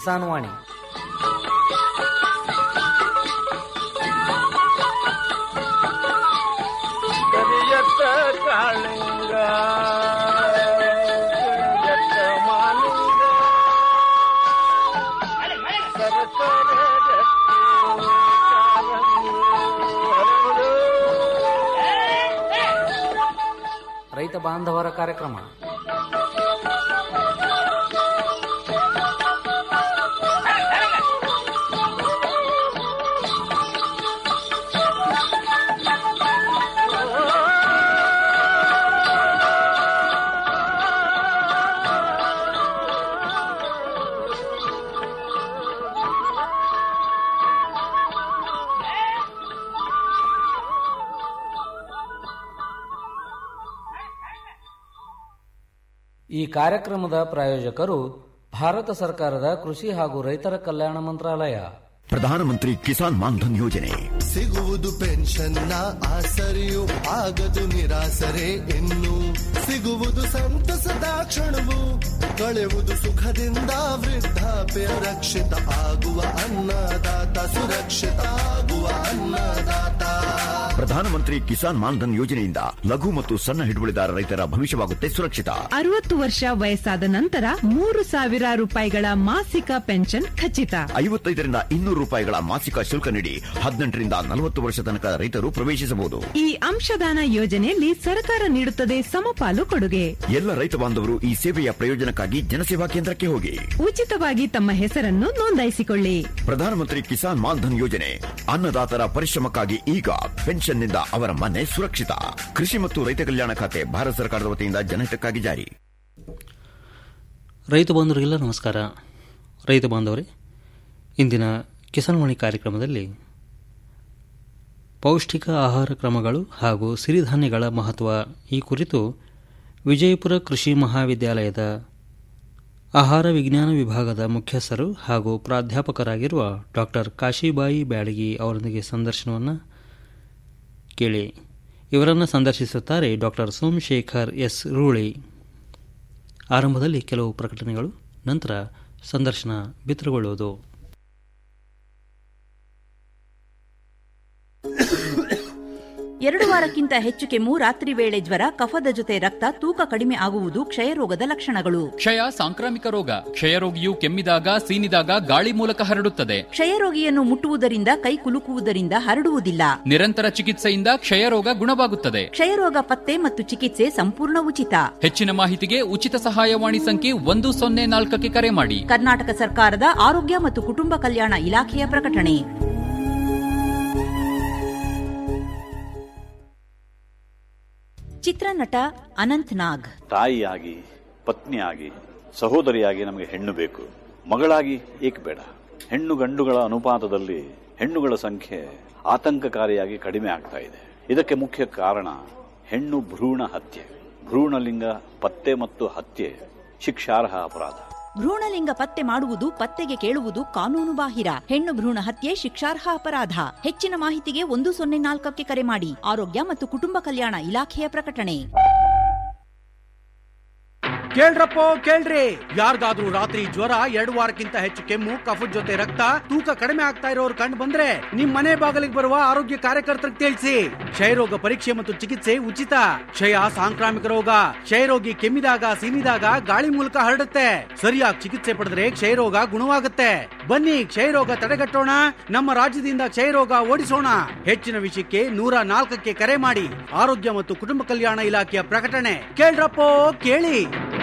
ಕಿಸಾನ್ ವಾಣಿ ಕರಿಯತ್ತ ಕಾಳಿಂಗ ಕರಿಯತ್ತ ಮಾಲಿಂಗ ಸರಸರ ಗಟ್ಟಿ ಕಾಲಂದು ಹರಡು. ರೈತ ಬಾಂಧವರ ಕಾರ್ಯಕ್ರಮ ಈ ಕಾರ್ಯಕ್ರಮದ ಪ್ರಾಯೋಜಕರು ಭಾರತ ಸರ್ಕಾರದ ಕೃಷಿ ಹಾಗೂ ರೈತರ ಕಲ್ಯಾಣ ಮಂತ್ರಾಲಯ ಪ್ರಧಾನಮಂತ್ರಿ ಕಿಸಾನ್ ಮಾನ್ಧನ್ ಯೋಜನೆ ಸಿಗುವುದು ಪೆನ್ಷನ್ನ ಆಸರೆಯು ಆಗದು ನಿರಾಸರೆ ಇನ್ನು ಸಿಗುವುದು ಸಂತಸದ ಕ್ಷಣವು ಕಳೆವುದು ಸುಖದಿಂದ ವೃದ್ಧಾಪ್ಯ ರಕ್ಷಿತ ಆಗುವ ಅನ್ನದಾತ ಸುರಕ್ಷಿತ ಆಗುವ ಅನ್ನದಾತ ಪ್ರಧಾನಮಂತ್ರಿ ಕಿಸಾನ್ ಮಾನ್ಧನ್ ಯೋಜನೆಯಿಂದ ಲಘು ಮತ್ತು ಸಣ್ಣ ಹಿಡುವಳಿದಾರ ರೈತರ ಭವಿಷ್ಯವಾಗುತ್ತೆ ಸುರಕ್ಷಿತ ಅರವತ್ತು ವರ್ಷ ವಯಸ್ಸಾದ ನಂತರ ಮೂರು ಸಾವಿರ ರೂಪಾಯಿಗಳ ಮಾಸಿಕ ಪೆನ್ಷನ್ ಖಚಿತ ಐವತ್ತೈದರಿಂದ ಇನ್ನೂರು ರೂಪಾಯಿಗಳ ಮಾಸಿಕ ಶುಲ್ಕ ನೀಡಿ ಹದಿನೆಂಟರಿಂದ ನಲವತ್ತು ವರ್ಷ ತನಕ ರೈತರು ಪ್ರವೇಶಿಸಬಹುದು ಈ ಅಂಶದಾನ ಯೋಜನೆಯಲ್ಲಿ ಸರ್ಕಾರ ನೀಡುತ್ತದೆ ಸಮಪಾಲು ಕೊಡುಗೆ ಎಲ್ಲ ರೈತ ಬಾಂಧವರು ಈ ಸೇವೆಯ ಪ್ರಯೋಜನಕ್ಕಾಗಿ ಜನಸೇವಾ ಕೇಂದ್ರಕ್ಕೆ ಹೋಗಿ ಉಚಿತವಾಗಿ ತಮ್ಮ ಹೆಸರನ್ನು ನೋಂದಾಯಿಸಿಕೊಳ್ಳಿ ಪ್ರಧಾನಮಂತ್ರಿ ಕಿಸಾನ್ ಮಾನ್ಧನ್ ಯೋಜನೆ ಅನ್ನದಾತರ ಪರಿಶ್ರಮಕ್ಕಾಗಿ ಈಗ ಪೆನ್ಷನ್ನಿಂದ ಅವರ ಮನೆ ಸುರಕ್ಷಿತ ಕೃಷಿ ಮತ್ತು ರೈತ ಕಲ್ಯಾಣ ಖಾತೆ ಭಾರತ ಸರ್ಕಾರದ ವತಿಯಿಂದ ಜನಹಿತಕ್ಕಾಗಿ ಜಾರಿ ರೈತ ಬಾಂಧವರಿಗೆಲ್ಲ ನಮಸ್ಕಾರ ರೈತ ಬಾಂಧವರೇ ಇಂದಿನ ಕಿಸಾನ್ವಾಣಿ ಕಾರ್ಯಕ್ರಮದಲ್ಲಿ ಪೌಷ್ಟಿಕ ಆಹಾರ ಕ್ರಮಗಳು ಹಾಗೂ ಸಿರಿಧಾನ್ಯಗಳ ಮಹತ್ವ ಈ ಕುರಿತು ವಿಜಯಪುರ ಕೃಷಿ ಮಹಾವಿದ್ಯಾಲಯದ ಆಹಾರ ವಿಜ್ಞಾನ ವಿಭಾಗದ ಮುಖ್ಯಸ್ಥರು ಹಾಗೂ ಪ್ರಾಧ್ಯಾಪಕರಾಗಿರುವ ಡಾಕ್ಟರ್ ಕಾಶಿಬಾಯಿ ಬ್ಯಾಡಗಿ ಅವರೊಂದಿಗೆ ಸಂದರ್ಶನವನ್ನು ಕೇಳಿ ಇವರನ್ನು ಸಂದರ್ಶಿಸುತ್ತಾರೆ ಡಾಕ್ಟರ್ ಸೋಮಶೇಖರ್ ಎಸ್ ರೂಳಿ ಆರಂಭದಲ್ಲಿ ಕೆಲವು ಪ್ರಕಟಣೆಗಳು ನಂತರ ಸಂದರ್ಶನ ಬಿತ್ತರಗೊಳ್ಳುವುದು ಎರಡು ವಾರಕ್ಕಿಂತ ಹೆಚ್ಚು ಕೆಮ್ಮು ರಾತ್ರಿ ವೇಳೆ ಜ್ವರ ಕಫದ ಜೊತೆ ರಕ್ತ ತೂಕ ಕಡಿಮೆ ಆಗುವುದು ಕ್ಷಯರೋಗದ ಲಕ್ಷಣಗಳು ಕ್ಷಯ ಸಾಂಕ್ರಾಮಿಕ ರೋಗ ಕ್ಷಯರೋಗಿಯು ಕೆಮ್ಮಿದಾಗ ಸೀನಿದಾಗ ಗಾಳಿ ಮೂಲಕ ಹರಡುತ್ತದೆ ಕ್ಷಯರೋಗಿಯನ್ನು ಮುಟ್ಟುವುದರಿಂದ ಕೈ ಕುಲುಕುವುದರಿಂದ ಹರಡುವುದಿಲ್ಲ ನಿರಂತರ ಚಿಕಿತ್ಸೆಯಿಂದ ಕ್ಷಯರೋಗ ಗುಣವಾಗುತ್ತದೆ ಕ್ಷಯರೋಗ ಪತ್ತೆ ಮತ್ತು ಚಿಕಿತ್ಸೆ ಸಂಪೂರ್ಣ ಉಚಿತ ಹೆಚ್ಚಿನ ಮಾಹಿತಿಗೆ ಉಚಿತ ಸಹಾಯವಾಣಿ ಸಂಖ್ಯೆ ಒಂದು ಸೊನ್ನೆ ನಾಲ್ಕಕ್ಕೆ ಕರೆ ಮಾಡಿ ಕರ್ನಾಟಕ ಸರ್ಕಾರದ ಆರೋಗ್ಯ ಮತ್ತು ಕುಟುಂಬ ಕಲ್ಯಾಣ ಇಲಾಖೆಯ ಪ್ರಕಟಣೆ ಚಿತ್ರನಟ ಅನಂತ್ ನಾಗ್ ತಾಯಿಯಾಗಿ ಪತ್ನಿಯಾಗಿ ಸಹೋದರಿಯಾಗಿ ನಮಗೆ ಹೆಣ್ಣು ಬೇಕು ಮಗಳಾಗಿ ಏಕೆ ಬೇಡ ಹೆಣ್ಣು ಗಂಡುಗಳ ಅನುಪಾತದಲ್ಲಿ ಹೆಣ್ಣುಗಳ ಸಂಖ್ಯೆ ಆತಂಕಕಾರಿಯಾಗಿ ಕಡಿಮೆ ಆಗ್ತಾ ಇದೆ ಇದಕ್ಕೆ ಮುಖ್ಯ ಕಾರಣ ಹೆಣ್ಣು ಭ್ರೂಣ ಹತ್ಯೆ ಭ್ರೂಣಲಿಂಗ ಪತ್ತೆ ಮತ್ತು ಹತ್ಯೆ ಶಿಕ್ಷಾರ್ಹ ಅಪರಾಧ ಭ್ರೂಣಲಿಂಗ ಪತ್ತೆ ಮಾಡುವುದು ಪತ್ತೆಗೆ ಕೇಳುವುದು ಕಾನೂನು ಬಾಹಿರ ಹೆಣ್ಣು ಭ್ರೂಣ ಹತ್ಯೆ ಶಿಕ್ಷಾರ್ಹ ಅಪರಾಧ ಹೆಚ್ಚಿನ ಮಾಹಿತಿಗೆ ಒಂದು ಸೊನ್ನೆ ನಾಲ್ಕಕ್ಕೆ ಕರೆ ಮಾಡಿ ಆರೋಗ್ಯ ಮತ್ತು ಕುಟುಂಬ ಕಲ್ಯಾಣ ಇಲಾಖೆಯ ಪ್ರಕಟಣೆ ಕೇಳ್ರಪ್ಪೋ ಕೇಳ್ರಿ ಯಾರಿಗಾದ್ರೂ ರಾತ್ರಿ ಜ್ವರ ಎರಡು ವಾರಕ್ಕಿಂತ ಹೆಚ್ಚು ಕೆಮ್ಮು ಕಫದ ಜೊತೆ ರಕ್ತ ತೂಕ ಕಡಿಮೆ ಆಗ್ತಾ ಇರೋರು ಕಂಡು ಬಂದ್ರೆ ನಿಮ್ ಮನೆ ಬಾಗಿಲಿಗೆ ಬರುವ ಆರೋಗ್ಯ ಕಾರ್ಯಕರ್ತರಿಗೆ ತಿಳಿಸಿ ಕ್ಷಯರೋಗ ಪರೀಕ್ಷೆ ಮತ್ತು ಚಿಕಿತ್ಸೆ ಉಚಿತ ಕ್ಷಯ ಸಾಂಕ್ರಾಮಿಕ ರೋಗ ಕ್ಷಯರೋಗಿ ಕೆಮ್ಮಿದಾಗ ಸೀನಿದಾಗ ಗಾಳಿ ಮೂಲಕ ಹರಡುತ್ತೆ ಸರಿಯಾಗಿ ಚಿಕಿತ್ಸೆ ಪಡೆದ್ರೆ ಕ್ಷಯರೋಗ ಗುಣವಾಗುತ್ತೆ ಬನ್ನಿ ಕ್ಷಯರೋಗ ತಡೆಗಟ್ಟೋಣ ನಮ್ಮ ರಾಜ್ಯದಿಂದ ಕ್ಷಯರೋಗ ಓಡಿಸೋಣ ಹೆಚ್ಚಿನ ವಿಷಯಕ್ಕೆ ನೂರ ನಾಲ್ಕಕ್ಕೆ ಕರೆ ಮಾಡಿ ಆರೋಗ್ಯ ಮತ್ತು ಕುಟುಂಬ ಕಲ್ಯಾಣ ಇಲಾಖೆಯ ಪ್ರಕಟಣೆ ಕೇಳ್ರಪ್ಪೋ ಕೇಳಿ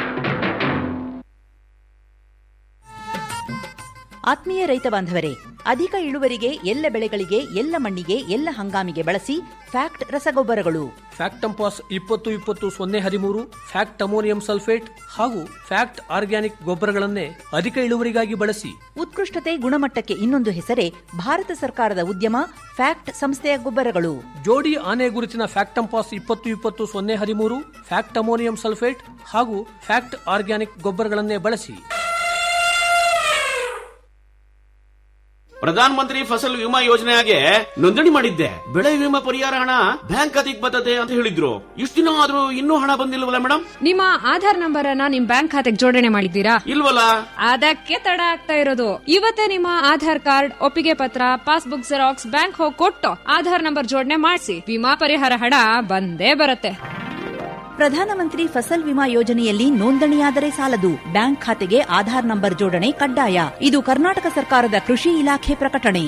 ಆತ್ಮೀಯ ರೈತ ಬಾಂಧವರೇ ಅಧಿಕ ಇಳುವರಿಗೆ ಎಲ್ಲ ಬೆಳೆಗಳಿಗೆ ಎಲ್ಲ ಮಣ್ಣಿಗೆ ಎಲ್ಲ ಹಂಗಾಮಿಗೆ ಬಳಸಿ ಫ್ಯಾಕ್ಟ್ ರಸಗೊಬ್ಬರಗಳು ಫ್ಯಾಕ್ಟಂಪಾಸ್ ಇಪ್ಪತ್ತು ಇಪ್ಪತ್ತು ಸೊನ್ನೆ ಹದಿಮೂರು ಫ್ಯಾಕ್ಟ್ ಅಮೋನಿಯಂ ಸಲ್ಫೇಟ್ ಹಾಗೂ ಫ್ಯಾಕ್ಟ್ ಆರ್ಗ್ಯಾನಿಕ್ ಗೊಬ್ಬರಗಳನ್ನೇ ಅಧಿಕ ಇಳುವರಿಗಾಗಿ ಬಳಸಿ ಉತ್ಕೃಷ್ಟತೆ ಗುಣಮಟ್ಟಕ್ಕೆ ಇನ್ನೊಂದು ಹೆಸರೇ ಭಾರತ ಸರ್ಕಾರದ ಉದ್ಯಮ ಫ್ಯಾಕ್ಟ್ ಸಂಸ್ಥೆಯ ಗೊಬ್ಬರಗಳು ಜೋಡಿ ಆನೆ ಗುರುತಿನ ಫ್ಯಾಕ್ಟಂಪಾಸ್ ಇಪ್ಪತ್ತು ಇಪ್ಪತ್ತು ಸೊನ್ನೆ ಹದಿಮೂರು ಫ್ಯಾಕ್ಟ್ ಅಮೋನಿಯಂ ಸಲ್ಫೇಟ್ ಹಾಗೂ ಫ್ಯಾಕ್ಟ್ ಆರ್ಗ್ಯಾನಿಕ್ ಗೊಬ್ಬರಗಳನ್ನೇ ಬಳಸಿ ಪ್ರಧಾನ ಮಂತ್ರಿ ಫಸಲ್ ವಿಮಾ ಯೋಜನೆಗೆ ನೋಂದಣಿ ಮಾಡಿದ್ದೆ ಬೆಳೆ ವಿಮಾ ಪರಿಹಾರ ಹಣ ಬ್ಯಾಂಕ್ ಖಾತೆಗೆ ಬರ್ತದೆ ಅಂತ ಹೇಳಿದ್ರು ಇಷ್ಟು ದಿನ ಆದ್ರೂ ಇನ್ನೂ ಹಣ ಬಂದಿಲ್ವಲ್ಲ ಮೇಡಮ್ ನಿಮ್ಮ ಆಧಾರ್ ನಂಬರ್ ಅನ್ನ ನಿಮ್ ಬ್ಯಾಂಕ್ ಖಾತೆಗೆ ಜೋಡಣೆ ಮಾಡಿದ್ದೀರಾ ಇಲ್ವಲ್ಲ ಅದಕ್ಕೆ ತಡ ಆಗ್ತಾ ಇರೋದು ಇವತ್ತೇ ನಿಮ್ಮ ಆಧಾರ್ ಕಾರ್ಡ್ ಒಪ್ಪಿಗೆ ಪತ್ರ ಪಾಸ್ಬುಕ್ ಜೆರಾಕ್ಸ್ ಬ್ಯಾಂಕ್ ಹೋಗಿ ಕೊಟ್ಟು ಆಧಾರ್ ನಂಬರ್ ಜೋಡಣೆ ಮಾಡಿಸಿ ವಿಮಾ ಪರಿಹಾರ ಹಣ ಬಂದೇ ಬರುತ್ತೆ ಪ್ರಧಾನಮಂತ್ರಿ ಫಸಲ್ ವಿಮಾ ಯೋಜನೆಯಲ್ಲಿ ನೋಂದಣಿಯಾದರೆ ಸಾಲದು ಬ್ಯಾಂಕ್ ಖಾತೆಗೆ ಆಧಾರ್ ನಂಬರ್ ಜೋಡಣೆ ಕಡ್ಡಾಯ ಇದು ಕರ್ನಾಟಕ ಸರ್ಕಾರದ ಕೃಷಿ ಇಲಾಖೆ ಪ್ರಕಟಣೆ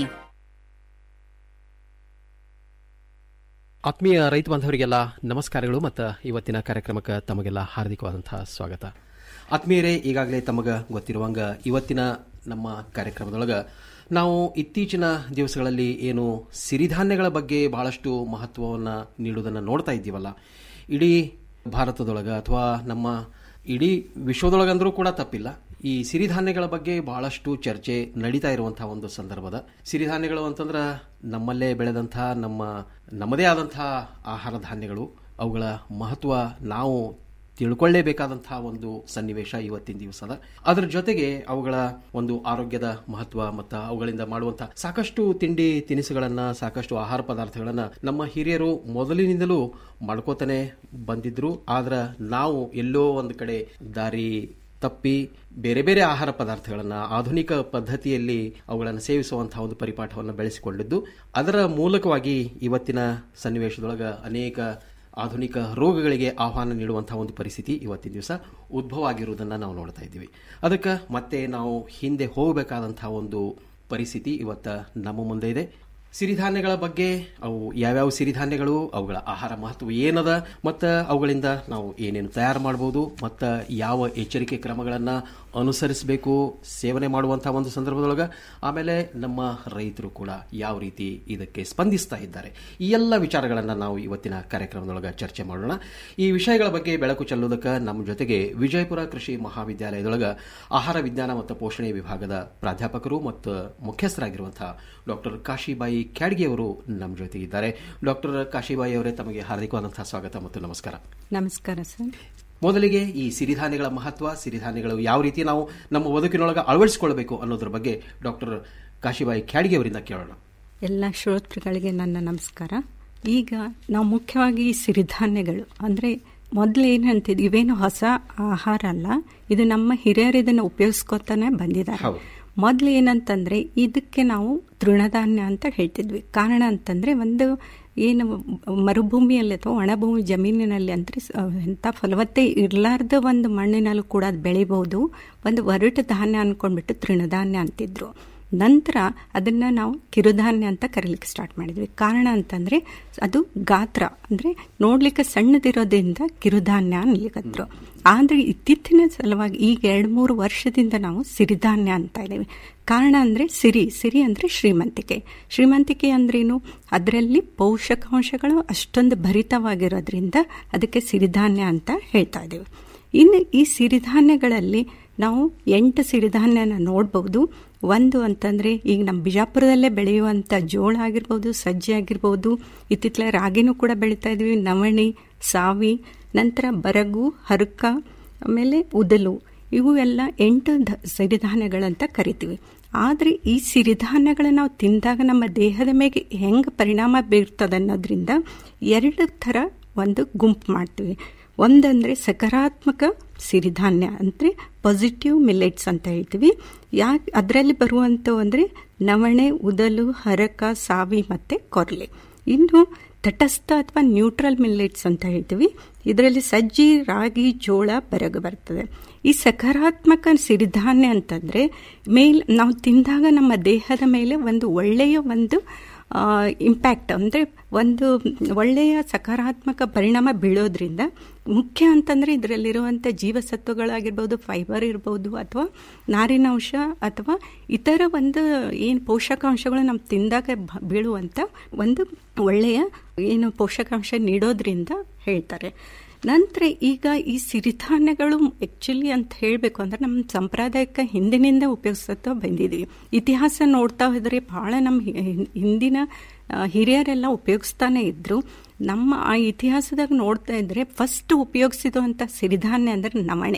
ಆತ್ಮೀಯ ರೈತ ಬಾಂಧವರಿಗೆಲ್ಲ ನಮಸ್ಕಾರಗಳು ಮತ್ತು ಇವತ್ತಿನ ಕಾರ್ಯಕ್ರಮಕ್ಕೆ ತಮಗೆಲ್ಲ ಹಾರ್ದಿಕವಾದಂತಹ ಸ್ವಾಗತ ಆತ್ಮೀಯರೇ ಈಗಾಗಲೇ ತಮಗೆ ಗೊತ್ತಿರುವಂಗ ಇವತ್ತಿನ ನಮ್ಮ ಕಾರ್ಯಕ್ರಮದೊಳಗೆ ನಾವು ಇತ್ತೀಚಿನ ದಿವಸಗಳಲ್ಲಿ ಏನು ಸಿರಿಧಾನ್ಯಗಳ ಬಗ್ಗೆ ಬಹಳಷ್ಟು ಮಹತ್ವವನ್ನು ನೀಡುವುದನ್ನು ನೋಡ್ತಾ ಇದ್ದೀವಲ್ಲ ಇಡೀ ಭಾರತದೊಳಗೆ ಅಥವಾ ನಮ್ಮ ಇಡೀ ವಿಶ್ವದೊಳಗಂದ್ರೂ ಕೂಡ ತಪ್ಪಿಲ್ಲ ಈ ಸಿರಿಧಾನ್ಯಗಳ ಬಗ್ಗೆ ಬಹಳಷ್ಟು ಚರ್ಚೆ ನಡೀತಾ ಇರುವಂತಹ ಒಂದು ಸಂದರ್ಭದ ಸಿರಿಧಾನ್ಯಗಳು ಅಂತಂದ್ರೆ ನಮ್ಮಲ್ಲೇ ಬೆಳೆದಂತಹ ನಮ್ಮ ನಮ್ಮದೇ ಆದಂತಹ ಆಹಾರ ಧಾನ್ಯಗಳು ಅವುಗಳ ಮಹತ್ವ ನಾವು ತಿಳ್ಕೊಳ್ಳೇಬೇಕಾದಂತಹ ಒಂದು ಸನ್ನಿವೇಶ ಇವತ್ತಿನ ದಿವಸದ ಅದರ ಜೊತೆಗೆ ಅವುಗಳ ಒಂದು ಆರೋಗ್ಯದ ಮಹತ್ವ ಮತ್ತು ಅವುಗಳಿಂದ ಮಾಡುವಂತಹ ಸಾಕಷ್ಟು ತಿಂಡಿ ತಿನಿಸುಗಳನ್ನ ಸಾಕಷ್ಟು ಆಹಾರ ಪದಾರ್ಥಗಳನ್ನ ನಮ್ಮ ಹಿರಿಯರು ಮೊದಲಿನಿಂದಲೂ ಮಾಡ್ಕೋತಾನೆ ಬಂದಿದ್ರು ಆದ್ರೆ ನಾವು ಎಲ್ಲೋ ಒಂದು ಕಡೆ ದಾರಿ ತಪ್ಪಿ ಬೇರೆ ಬೇರೆ ಆಹಾರ ಪದಾರ್ಥಗಳನ್ನು ಆಧುನಿಕ ಪದ್ಧತಿಯಲ್ಲಿ ಅವುಗಳನ್ನು ಸೇವಿಸುವಂತಹ ಒಂದು ಪರಿಪಾಠವನ್ನು ಬೆಳೆಸಿಕೊಂಡಿದ್ದು ಅದರ ಮೂಲಕವಾಗಿ ಇವತ್ತಿನ ಸನ್ನಿವೇಶದೊಳಗೆ ಅನೇಕ ಆಧುನಿಕ ರೋಗಗಳಿಗೆ ಆಹ್ವಾನ ನೀಡುವಂತಹ ಒಂದು ಪರಿಸ್ಥಿತಿ ಇವತ್ತಿನ ದಿವಸ ಉದ್ಭವ ಆಗಿರುವುದನ್ನು ನಾವು ನೋಡ್ತಾ ಇದ್ದೀವಿ ಅದಕ್ಕೆ ಮತ್ತೆ ನಾವು ಹಿಂದೆ ಹೋಗಬೇಕಾದಂತಹ ಒಂದು ಪರಿಸ್ಥಿತಿ ಇವತ್ತ ನಮ್ಮ ಮುಂದೆ ಇದೆ ಸಿರಿಧಾನ್ಯಗಳ ಬಗ್ಗೆ ಅವು ಯಾವ್ಯಾವ ಸಿರಿಧಾನ್ಯಗಳು ಅವುಗಳ ಆಹಾರ ಮಹತ್ವ ಏನದ ಮತ್ತು ಅವುಗಳಿಂದ ನಾವು ಏನೇನು ತಯಾರು ಮಾಡ್ಬೋದು ಮತ್ತು ಯಾವ ಎಚ್ಚರಿಕೆ ಕ್ರಮಗಳನ್ನು ಅನುಸರಿಸಬೇಕು ಸೇವನೆ ಮಾಡುವಂತಹ ಒಂದು ಸಂದರ್ಭದೊಳಗೆ ಆಮೇಲೆ ನಮ್ಮ ರೈತರು ಕೂಡ ಯಾವ ರೀತಿ ಇದಕ್ಕೆ ಸ್ಪಂದಿಸ್ತಾ ಇದ್ದಾರೆ ಈ ಎಲ್ಲ ವಿಚಾರಗಳನ್ನು ನಾವು ಇವತ್ತಿನ ಕಾರ್ಯಕ್ರಮದೊಳಗೆ ಚರ್ಚೆ ಮಾಡೋಣ ಈ ವಿಷಯಗಳ ಬಗ್ಗೆ ಬೆಳಕು ಚೆಲ್ಲುವುದಕ್ಕೆ ನಮ್ಮ ಜೊತೆಗೆ ವಿಜಯಪುರ ಕೃಷಿ ಮಹಾವಿದ್ಯಾಲಯದೊಳಗೆ ಆಹಾರ ವಿಜ್ಞಾನ ಮತ್ತು ಪೋಷಣೆ ವಿಭಾಗದ ಪ್ರಾಧ್ಯಾಪಕರು ಮತ್ತು ಮುಖ್ಯಸ್ಥರಾಗಿರುವಂತಹ ಡಾಕ್ಟರ್ ಕಾಶಿಬಾಯಿ ಕ್ಯಾಡ್ಗೆ ಅವರು ನಮ್ಮ ಜೊತೆಗಿದ್ದಾರೆ ಡಾಕ್ಟರ್ ಕಾಶಿಬಾಯಿ ಅವರೇ ತಮಗೆ ಹಾರ್ದಿಕವಾದಂತಹ ಸ್ವಾಗತ ಮತ್ತು ನಮಸ್ಕಾರ ನಮಸ್ಕಾರ ಸರ್ ಮೊದಲಿಗೆ ಈ ಸಿರಿಧಾನ್ಯಗಳ ಮಹತ್ವ ಸಿರಿಧಾನ್ಯಗಳು ಯಾವ ರೀತಿ ನಾವು ನಮ್ಮ ಬದುಕಿನೊಳಗೆ ಅಳವಡಿಸಿಕೊಳ್ಬೇಕು ಅನ್ನೋದ್ರ ಬಗ್ಗೆ ಡಾಕ್ಟರ್ ಕಾಶಿಬಾಯಿ ಕ್ಯಾಡ್ಗೆ ಅವರಿಂದ ಕೇಳೋಣ ಎಲ್ಲ ಶ್ರೋತೃಗಳಿಗೆ ನನ್ನ ನಮಸ್ಕಾರ ಈಗ ನಾವು ಮುಖ್ಯವಾಗಿ ಈ ಸಿರಿಧಾನ್ಯಗಳು ಅಂದರೆ ಮೊದಲು ಏನಂತಿದ್ ಇವೇನು ಹೊಸ ಆಹಾರ ಅಲ್ಲ ಇದು ನಮ್ಮ ಹಿರಿಯರು ಇದನ್ನು ಉಪಯೋಗಿಸ್ಕೊತಾನೆ ಬಂದಿದ್ದಾರೆ ಮೊದಲು ಏನಂತಂದ್ರೆ ಇದಕ್ಕೆ ನಾವು ತೃಣಧಾನ್ಯ ಅಂತ ಹೇಳ್ತಿದ್ವಿ ಕಾರಣ ಅಂತಂದ್ರೆ ಒಂದು ಏನು ಮರುಭೂಮಿಯಲ್ಲಿ ಅಥವಾ ಒಣಭೂಮಿ ಜಮೀನಿನಲ್ಲಿ ಅಂದರೆ ಎಂಥ ಫಲವತ್ತೆ ಇರಲಾರ್ದ ಒಂದು ಮಣ್ಣಿನಲ್ಲೂ ಕೂಡ ಅದು ಬೆಳಿಬಹುದು ಒಂದು ಒರಟು ಧಾನ್ಯ ಅಂದ್ಕೊಂಡ್ಬಿಟ್ಟು ತೃಣಧಾನ್ಯ ಅಂತಿದ್ರು ನಂತರ ಅದನ್ನು ನಾವು ಕಿರುಧಾನ್ಯ ಅಂತ ಕರೀಲಿಕ್ಕೆ ಸ್ಟಾರ್ಟ್ ಮಾಡಿದ್ವಿ ಕಾರಣ ಅಂತಂದರೆ ಅದು ಗಾತ್ರ ಅಂದರೆ ನೋಡ್ಲಿಕ್ಕೆ ಸಣ್ಣದಿರೋದ್ರಿಂದ ಕಿರುಧಾನ್ಯ ಅನ್ಲಿಕ್ಕದ್ರು ಆದರೆ ಇತ್ತೀಚಿನ ಸಲುವಾಗಿ ಈಗ ಎರಡು ಮೂರು ವರ್ಷದಿಂದ ನಾವು ಸಿರಿಧಾನ್ಯ ಅಂತ ಇದ್ದೀವಿ ಕಾರಣ ಅಂದರೆ ಸಿರಿ ಸಿರಿ ಅಂದರೆ ಶ್ರೀಮಂತಿಕೆ ಶ್ರೀಮಂತಿಕೆ ಅಂದ್ರೇನು ಅದರಲ್ಲಿ ಪೋಷಕಾಂಶಗಳು ಅಷ್ಟೊಂದು ಭರಿತವಾಗಿರೋದ್ರಿಂದ ಅದಕ್ಕೆ ಸಿರಿಧಾನ್ಯ ಅಂತ ಹೇಳ್ತಾ ಇದ್ದೀವಿ ಇನ್ನು ಈ ಸಿರಿಧಾನ್ಯಗಳಲ್ಲಿ ನಾವು ಎಂಟು ಸಿರಿಧಾನ್ಯನ ನೋಡ್ಬೋದು ಒಂದು ಅಂತಂದರೆ ಈಗ ನಮ್ಮ ಬಿಜಾಪುರದಲ್ಲೇ ಬೆಳೆಯುವಂಥ ಜೋಳ ಆಗಿರ್ಬೋದು ಸಜ್ಜೆ ಆಗಿರ್ಬೋದು ಇತ್ತಿತ್ತಲ ರಾಗಿನೂ ಕೂಡ ಬೆಳೀತಾ ಇದ್ವಿ ನವಣಿ ಸಾವಿ ನಂತರ ಬರಗು ಹರಕ ಆಮೇಲೆ ಉದಲು ಇವು ಎಲ್ಲ ಎಂಟು ಧ ಸಿರಿಧಾನ್ಯಗಳಂತ ಕರಿತೀವಿ ಆದರೆ ಈ ಸಿರಿಧಾನ್ಯಗಳನ್ನ ನಾವು ತಿಂದಾಗ ನಮ್ಮ ದೇಹದ ಮೇಲೆ ಹೆಂಗೆ ಪರಿಣಾಮ ಬೀರ್ತದೆ ಅನ್ನೋದ್ರಿಂದ ಎರಡು ಥರ ಒಂದು ಗುಂಪು ಮಾಡ್ತೀವಿ ಒಂದಂದರೆ ಸಕಾರಾತ್ಮಕ ಸಿರಿಧಾನ್ಯ ಅಂದರೆ ಪಾಸಿಟಿವ್ ಮಿಲೆಟ್ಸ್ ಅಂತ ಹೇಳ್ತೀವಿ ಯಾಕೆ ಅದರಲ್ಲಿ ಬರುವಂಥ ಅಂದರೆ ನವಣೆ ಉದಲು ಹರಕ ಸಾವಿ ಮತ್ತು ಕೊರ್ಲೆ ಇನ್ನು ತಟಸ್ಥ ಅಥವಾ ನ್ಯೂಟ್ರಲ್ ಮಿಲ್ಲೆಟ್ಸ್ ಅಂತ ಹೇಳ್ತೀವಿ ಇದರಲ್ಲಿ ಸಜ್ಜಿ ರಾಗಿ ಜೋಳ ಬರಗು ಬರ್ತದೆ ಈ ಸಕಾರಾತ್ಮಕ ಸಿರಿಧಾನ್ಯ ಅಂತಂದರೆ ಮೇಲ್ ನಾವು ತಿಂದಾಗ ನಮ್ಮ ದೇಹದ ಮೇಲೆ ಒಂದು ಒಳ್ಳೆಯ ಒಂದು ಇಂಪ್ಯಾಕ್ಟ್ ಅಂದರೆ ಒಂದು ಒಳ್ಳೆಯ ಸಕಾರಾತ್ಮಕ ಪರಿಣಾಮ ಬೀಳೋದ್ರಿಂದ ಮುಖ್ಯ ಅಂತಂದರೆ ಇದರಲ್ಲಿರುವಂಥ ಜೀವಸತ್ವಗಳಾಗಿರ್ಬೋದು ಫೈಬರ್ ಇರ್ಬೋದು ಅಥವಾ ನಾರಿನಾಂಶ ಅಥವಾ ಇತರ ಒಂದು ಏನು ಪೋಷಕಾಂಶಗಳು ನಮ್ಮ ತಿಂದಾಗ ಬೀಳುವಂಥ ಒಂದು ಒಳ್ಳೆಯ ಏನು ಪೋಷಕಾಂಶ ನೀಡೋದ್ರಿಂದ ಹೇಳ್ತಾರೆ ನಂತರ ಈಗ ಈ ಸಿರಿಧಾನ್ಯಗಳು ಆ್ಯಕ್ಚುಲಿ ಅಂತ ಹೇಳಬೇಕು ಅಂದರೆ ನಮ್ಮ ಸಾಂಪ್ರದಾಯಿಕ ಹಿಂದಿನಿಂದ ಉಪಯೋಗಿಸ್ತಾ ಬಂದಿದ್ದೀವಿ ಇತಿಹಾಸ ನೋಡ್ತಾ ಹೋದರೆ ಭಾಳ ನಮ್ಮ ಹಿಂದಿನ ಹಿರಿಯರೆಲ್ಲ ಉಪಯೋಗಿಸ್ತಾನೆ ಇದ್ದರು ನಮ್ಮ ಆ ಇತಿಹಾಸದಾಗ ನೋಡ್ತಾ ಇದ್ದರೆ ಫಸ್ಟ್ ಉಪಯೋಗಿಸಿದಂಥ ಸಿರಿಧಾನ್ಯ ಅಂದರೆ ನವಣೆ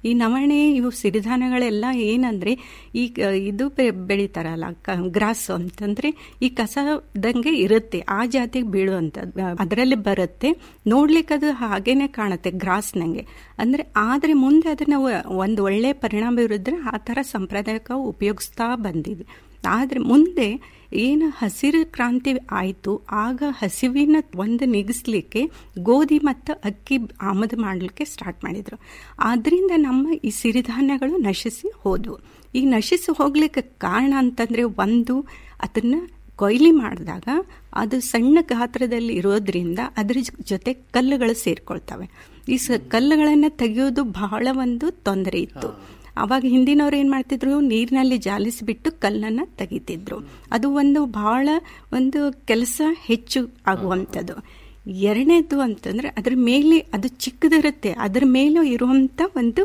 ಈ ನವಣೆ ಇವು ಸಿರಿಧಾನ್ಯಗಳೆಲ್ಲ ಏನಂದ್ರೆ ಈ ಕ- ಇದು ಬೆ- ಬೆಳಿತಾರಲ್ಲ ಗ್ರಾಸ್ ಅಂತಂದ್ರೆ ಈ ಕಸದಂಗೆ ಇರುತ್ತೆ ಆ ಜಾತಿಗೆ ಬೀಳುವಂಥದ್ದು ಅದರಲ್ಲಿ ಬರುತ್ತೆ ನೋಡ್ಲಿಕ್ಕೆ ಅದು ಹಾಗೇನೆ ಕಾಣುತ್ತೆ ಗ್ರಾಸ್ನಂಗೆ ಅಂದ್ರೆ ಆದ್ರೆ ಮುಂದೆ ಅದನ್ನ ಒ- ಒಂದು ಒಳ್ಳೆ ಪರಿಣಾಮ ಇರಿದ್ರೆ ಆ ತರ ಸಂಪ್ರದಾಯಕ ಉಪಯೋಗಿಸ್ತಾ ಬಂದಿದ್ವಿ ಆದ್ರೆ ಮುಂದೆ ಏನು ಹಸಿರು ಕ್ರಾಂತಿ ಆಯಿತು ಆಗ ಹಸಿವಿನ ಒಂದು ನಿಗಿಸ್ಲಿಕ್ಕೆ ಗೋಧಿ ಮತ್ತು ಅಕ್ಕಿ ಆಮದು ಮಾಡಲಿಕ್ಕೆ ಸ್ಟಾರ್ಟ್ ಮಾಡಿದ್ರು ಆದ್ರಿಂದ ನಮ್ಮ ಈ ಸಿರಿಧಾನ್ಯಗಳು ನಶಿಸಿ ಹೋದವು ಈ ನಶಿಸಿ ಹೋಗ್ಲಿಕ್ಕೆ ಕಾರಣ ಅಂತಂದ್ರೆ ಒಂದು ಅದನ್ನ ಕೊಯ್ಲಿ ಮಾಡಿದಾಗ ಅದು ಸಣ್ಣ ಗಾತ್ರದಲ್ಲಿ ಇರೋದ್ರಿಂದ ಅದ್ರ ಜ- ಜೊತೆ ಕಲ್ಲುಗಳು ಸೇರ್ಕೊಳ್ತವೆ ಈ ಸ ಕಲ್ಲುಗಳನ್ನು ತೆಗೆಯೋದು ಬಹಳ ಒಂದು ತೊಂದರೆ ಇತ್ತು ಅವಾಗ ಹಿಂದಿನವ್ರು ಏನ್ ಮಾಡ್ತಿದ್ರು ನೀರಿನಲ್ಲಿ ಜಾಲಿಸಿಬಿಟ್ಟು ಕಲ್ಲನ್ನ ತೆಗಿತಿದ್ರು ಅದು ಒಂದು ಬಹಳ ಒಂದು ಕೆಲಸ ಹೆಚ್ಚು ಆಗುವಂಥದ್ದು ಎರಡನೇದು ಅಂತಂದ್ರೆ ಅದ್ರ ಮೇಲೆ ಅದು ಚಿಕ್ಕದಿರುತ್ತೆ ಅದ್ರ ಮೇಲೂ ಇರುವಂತ ಒಂದು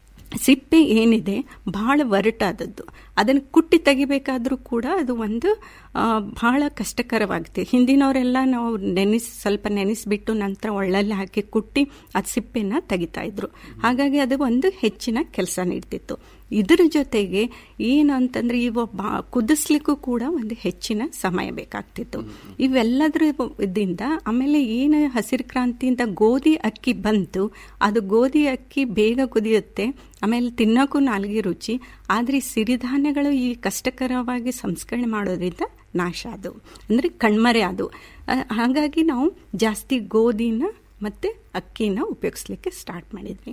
ಸಿಪ್ಪೆ ಏನಿದೆ ಬಹಳ ಒರಟಾದದ್ದು ಅದನ್ನು ಕುಟ್ಟಿ ತೆಗಿಬೇಕಾದ್ರೂ ಕೂಡ ಅದು ಒಂದು ಆ, ಬಹಳ ಕಷ್ಟಕರವಾಗುತ್ತೆ ಹಿಂದಿನವರೆಲ್ಲ ನಾವು ನೆನೆಸಿ ಸ್ವಲ್ಪ ನೆನೆಸಿಬಿಟ್ಟು ನಂತರ ಒಳ್ಳಲ್ಲಿ ಹಾಕಿ ಕುಟ್ಟಿ ಅದು ಸಿಪ್ಪೆನ ತೆಗಿತಾ ಇದ್ರು ಹಾಗಾಗಿ ಅದು ಒಂದು ಹೆಚ್ಚಿನ ಕೆಲಸ ನೀಡ್ತಿತ್ತು ಇದರ ಜೊತೆಗೆ ಏನು ಅಂತಂದ್ರೆ ಇವ ಬಾ- ಕುದಿಸ್ಲಿಕ್ಕೂ ಕೂಡ ಒಂದು ಹೆಚ್ಚಿನ ಸಮಯ ಬೇಕಾಗ್ತಿತ್ತು ಇವೆಲ್ಲದರ ಇದಿಂದ ಆಮೇಲೆ ಏನು ಹಸಿರು ಕ್ರಾಂತಿಯಿಂದ ಗೋಧಿ ಅಕ್ಕಿ ಬಂತು ಅದು ಗೋಧಿ ಅಕ್ಕಿ ಬೇಗ ಕುದಿಯುತ್ತೆ ಆಮೇಲೆ ತಿನ್ನೋಕ್ಕೂ ನಾಲ್ಗೆ ರುಚಿ ಆದರೆ ಈ ಸಿರಿಧಾನ್ಯಗಳು ಈ ಕಷ್ಟಕರವಾಗಿ ಸಂಸ್ಕರಣೆ ಮಾಡೋದ್ರಿಂದ ನಾಶ ಅದು ಅಂದರೆ ಕಣ್ಮರೆ ಅದು ಆ, ಹಾಗಾಗಿ ನಾವು ಜಾಸ್ತಿ ಗೋಧಿನ ಮತ್ತು ಅಕ್ಕಿನ ಉಪಯೋಗಿಸ್ಲಿಕ್ಕೆ ಸ್ಟಾರ್ಟ್ ಮಾಡಿದ್ವಿ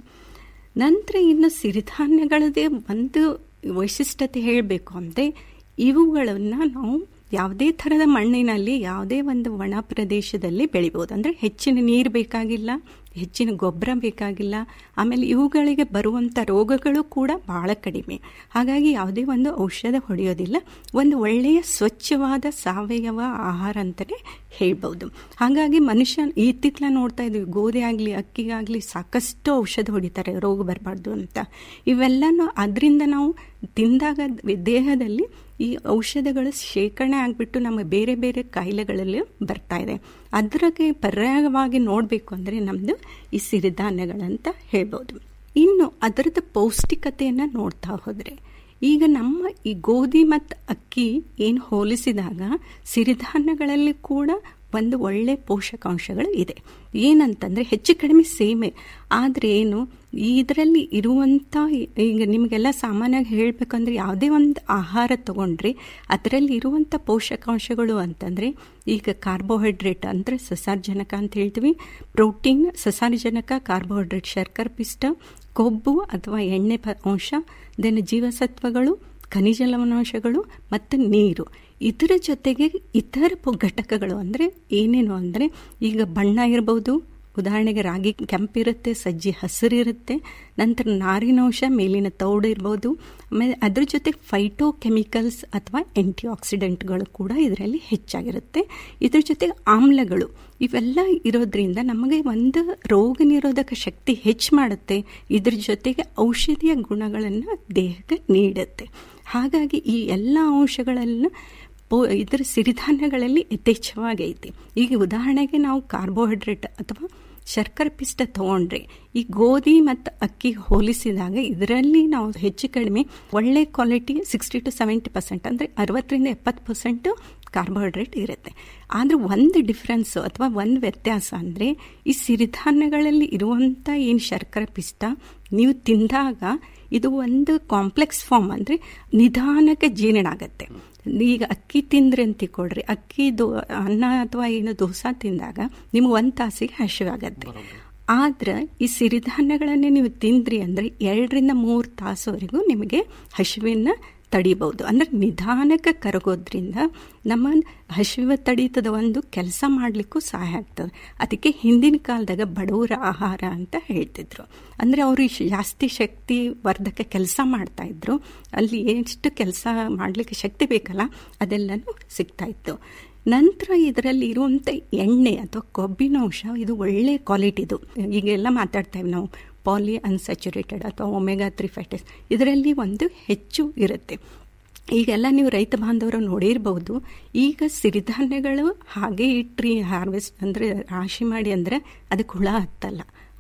ನಂತರ ಇನ್ನು ಸಿರಿಧಾನ್ಯಗಳದೇ ಒಂದು ವೈಶಿಷ್ಟ್ಯತೆ ಹೇಳಬೇಕು ಅಂದರೆ ಇವುಗಳನ್ನು ನಾವು ಯಾವುದೇ ಥರದ ಮಣ್ಣಿನಲ್ಲಿ ಯಾವುದೇ ಒಂದು ಒಣ ಪ್ರದೇಶದಲ್ಲಿ ಬೆಳಿಬೋದು ಅಂದರೆ ಹೆಚ್ಚಿನ ನೀರು ಬೇಕಾಗಿಲ್ಲ ಹೆಚ್ಚಿನ ಗೊಬ್ಬರ ಬೇಕಾಗಿಲ್ಲ ಆಮೇಲೆ ಇವುಗಳಿಗೆ ಬರುವಂಥ ರೋಗಗಳು ಕೂಡ ಬಹಳ ಕಡಿಮೆ ಹಾಗಾಗಿ ಯಾವುದೇ ಒಂದು ಔಷಧ ಹೊಡೆಯೋದಿಲ್ಲ ಒಂದು ಒಳ್ಳೆಯ ಸ್ವಚ್ಛವಾದ ಸಾವಯವ ಆಹಾರ ಅಂತಲೇ ಹೇಳ್ಬೋದು ಹಾಗಾಗಿ ಮನುಷ್ಯ ಇತ್ತಿತ್ತಲ ನೋಡ್ತಾ ಇದ್ವಿ ಗೋಧಿ ಆಗಲಿ ಅಕ್ಕಿಗಾಗಲಿ ಸಾಕಷ್ಟು ಔಷಧ ಹೊಡಿತಾರೆ ರೋಗ ಬರಬಾರ್ದು ಅಂತ ಇವೆಲ್ಲನೂ ಅದರಿಂದ ನಾವು ತಿಂದಾಗ ದೇಹದಲ್ಲಿ ಈ ಔಷಧಗಳು ಶೇಖರಣೆ ಆಗಿಬಿಟ್ಟು ನಮಗೆ ಬೇರೆ ಬೇರೆ ಕಾಯಿಲೆಗಳಲ್ಲಿ ಬರ್ತಾ ಇದೆ ಅದಕ್ಕೆ ಪರ್ಯಾಯವಾಗಿ ನೋಡಬೇಕು ಅಂದರೆ ನಮ್ಮದು ಈ ಸಿರಿಧಾನ್ಯಗಳಂತ ಹೇಳ್ಬೋದು ಇನ್ನು ಅದರದ್ದು ಪೌಷ್ಟಿಕತೆಯನ್ನು ನೋಡ್ತಾ ಹೋದರೆ ಈಗ ನಮ್ಮ ಈ ಗೋಧಿ ಮತ್ತು ಅಕ್ಕಿ ಏನು ಹೋಲಿಸಿದಾಗ ಸಿರಿಧಾನ್ಯಗಳಲ್ಲಿ ಕೂಡ ಒಂದು ಒಳ್ಳೆ ಪೋಷಕಾಂಶಗಳು ಇದೆ ಏನಂತಂದ್ರೆ ಹೆಚ್ಚು ಕಡಿಮೆ ಸೇಮೆ ಆದರೆ ಏನು ಇದರಲ್ಲಿ ಇರುವಂಥ ಈಗ ನಿಮಗೆಲ್ಲ ಸಾಮಾನ್ಯವಾಗಿ ಹೇಳಬೇಕಂದ್ರೆ ಯಾವುದೇ ಒಂದು ಆಹಾರ ತಗೊಂಡ್ರೆ ಅದರಲ್ಲಿ ಇರುವಂಥ ಪೋಷಕಾಂಶಗಳು ಅಂತಂದರೆ ಈಗ ಕಾರ್ಬೋಹೈಡ್ರೇಟ್ ಅಂದರೆ ಸಸಾರಜನಕ ಅಂತ ಹೇಳ್ತೀವಿ ಪ್ರೋಟೀನ್ ಸಸಾರಜನಕ ಕಾರ್ಬೋಹೈಡ್ರೇಟ್ ಶರ್ಕರ ಪಿಷ್ಟ ಕೊಬ್ಬು ಅಥವಾ ಎಣ್ಣೆ ಪ ಅಂಶ ದೆನ್ ಜೀವಸತ್ವಗಳು ಖನಿಜ ಲವಣಾಂಶಗಳು ಮತ್ತು ನೀರು ಇದರ ಜೊತೆಗೆ ಇತರ ಪು- ಘಟಕಗಳು ಅಂದರೆ ಏನೇನು ಅಂದರೆ ಈಗ ಬಣ್ಣ ಇರ್ಬೋದು ಉದಾಹರಣೆಗೆ ರಾಗಿ ಕೆಂಪಿರುತ್ತೆ ಸಜ್ಜಿ ಹಸಿರಿರುತ್ತೆ ನಂತರ ನಾರಿನಾಂಶ ಮೇಲಿನ ತೌಡು ಇರ್ಬೋದು ಆಮೇಲೆ ಅದ್ರ ಜೊತೆ ಫೈಟೋ ಕೆಮಿಕಲ್ಸ್ ಅಥವಾ ಆಂಟಿ ಆಕ್ಸಿಡೆಂಟ್ಗಳು ಕೂಡ ಇದರಲ್ಲಿ ಹೆಚ್ಚಾಗಿರುತ್ತೆ ಇದ್ರ ಜೊತೆ ಆಮ್ಲಗಳು ಇವೆಲ್ಲ ಇರೋದ್ರಿಂದ ನಮಗೆ ಒಂದು ರೋಗ ನಿರೋಧಕ ಶಕ್ತಿ ಹೆಚ್ಚು ಮಾಡುತ್ತೆ ಇದ್ರ ಜೊತೆಗೆ ಔಷಧಿಯ ಗುಣಗಳನ್ನು ದೇಹಕ್ಕೆ ನೀಡುತ್ತೆ ಹಾಗಾಗಿ ಈ ಎಲ್ಲ ಅಂಶಗಳನ್ನು ಪೋ ಇದರ ಸಿರಿಧಾನ್ಯಗಳಲ್ಲಿ ಯಥೇಚ್ಛವಾಗೈತಿ ಈಗ ಉದಾಹರಣೆಗೆ ನಾವು ಕಾರ್ಬೋಹೈಡ್ರೇಟ್ ಅಥವಾ ಶರ್ಕರೆ ಪಿಷ್ಟ ತಗೊಂಡ್ರೆ ಈ ಗೋಧಿ ಮತ್ತು ಅಕ್ಕಿ ಹೋಲಿಸಿದಾಗ ಇದರಲ್ಲಿ ನಾವು ಹೆಚ್ಚು ಕಡಿಮೆ ಒಳ್ಳೆ quality sixty to seventy percent ಅಂದರೆ ಅರವತ್ತರಿಂದ ಎಪ್ಪತ್ತು ಪರ್ಸೆಂಟು ಕಾರ್ಬೋಹೈಡ್ರೇಟ್ ಇರುತ್ತೆ ಆದರೆ ಒಂದು ಡಿಫ್ರೆನ್ಸು ಅಥವಾ ಒಂದು ವ್ಯತ್ಯಾಸ ಅಂದರೆ ಈ ಸಿರಿಧಾನ್ಯಗಳಲ್ಲಿ ಇರುವಂಥ ಏನು ಶರ್ಕರೆ ಪಿಷ್ಟ ನೀವು ತಿಂದಾಗ ಇದು ಒಂದು ಕಾಂಪ್ಲೆಕ್ಸ್ ಫಾರ್ಮ್ ಅಂದರೆ ನಿಧಾನಕ್ಕೆ ಜೀರ್ಣ ಆಗತ್ತೆ ಈಗ ಅಕ್ಕಿ ತಿಂದ್ರಿ ಅಂತ ತಿಳ್ಕೊಳ್ರಿ ಅಕ್ಕಿ ದೋ ಅನ್ನ ಅಥವಾ ಏನು ದೋಸೆ ತಿಂದಾಗ ನಿಮ್ಗೆ ಒಂದು ತಾಸಿಗೆ ಹಸಿವಾಗತ್ತೆ ಆದ್ರೆ ಈ ಸಿರಿಧಾನ್ಯಗಳನ್ನೇ ನೀವು ತಿಂದ್ರಿ ಅಂದರೆ ಎರಡರಿಂದ ಮೂರು ತಾಸುವರೆಗೂ ನಿಮಗೆ ಹಸಿವಿನ ತಡಿಬಹುದು ಅಂದ್ರೆ ನಿಧಾನಕ್ಕೆ ಕರಗೋದ್ರಿಂದ ನಮ್ಮ ಹಸಿವ ತಡೀತದ ಒಂದು ಕೆಲಸ ಮಾಡಲಿಕ್ಕೂ ಸಹಾಯ ಆಗ್ತದೆ ಅದಕ್ಕೆ ಹಿಂದಿನ ಕಾಲದಾಗ ಬಡವರ ಆಹಾರ ಅಂತ ಹೇಳ್ತಿದ್ರು ಅಂದರೆ ಅವರು ಜಾಸ್ತಿ ಶಕ್ತಿ ವರ್ಧಕ ಕೆಲಸ ಮಾಡ್ತಾ ಇದ್ರು ಅಲ್ಲಿ ಎಷ್ಟು ಕೆಲಸ ಮಾಡಲಿಕ್ಕೆ ಶಕ್ತಿ ಬೇಕಲ್ಲ ಅದೆಲ್ಲನೂ ಸಿಗ್ತಾ ಇತ್ತು ನಂತರ ಇದರಲ್ಲಿ ಇರುವಂಥ ಎಣ್ಣೆ ಅಥವಾ ಕೊಬ್ಬಿನಾಂಶ ಇದು ಒಳ್ಳೆ ಕ್ವಾಲಿಟಿದು ಈಗೆಲ್ಲ ಮಾತಾಡ್ತೇವೆ ನಾವು ಪಾಲಿ ಅನ್ಸ್ಯಾಚುರೇಟೆಡ್ ಅಥವಾ ಒಮೆಗಾ ತ್ರೀ ಫ್ಯಾಟಸ್ ಇದರಲ್ಲಿ ಒಂದು ಹೆಚ್ಚು ಇರುತ್ತೆ ಈಗೆಲ್ಲ ನೀವು ರೈತ ಬಾಂಧವರು ನೋಡಿರ್ಬೋದು ಈಗ ಸಿರಿಧಾನ್ಯಗಳು ಹಾಗೆ ಇಟ್ರಿ ಹಾರ್ವೆಸ್ಟ್ ಅಂದರೆ ರಾಶಿ ಮಾಡಿ ಅಂದರೆ ಅದಕ್ಕೆ ಹುಳ ಹತ್ತಲ್ಲ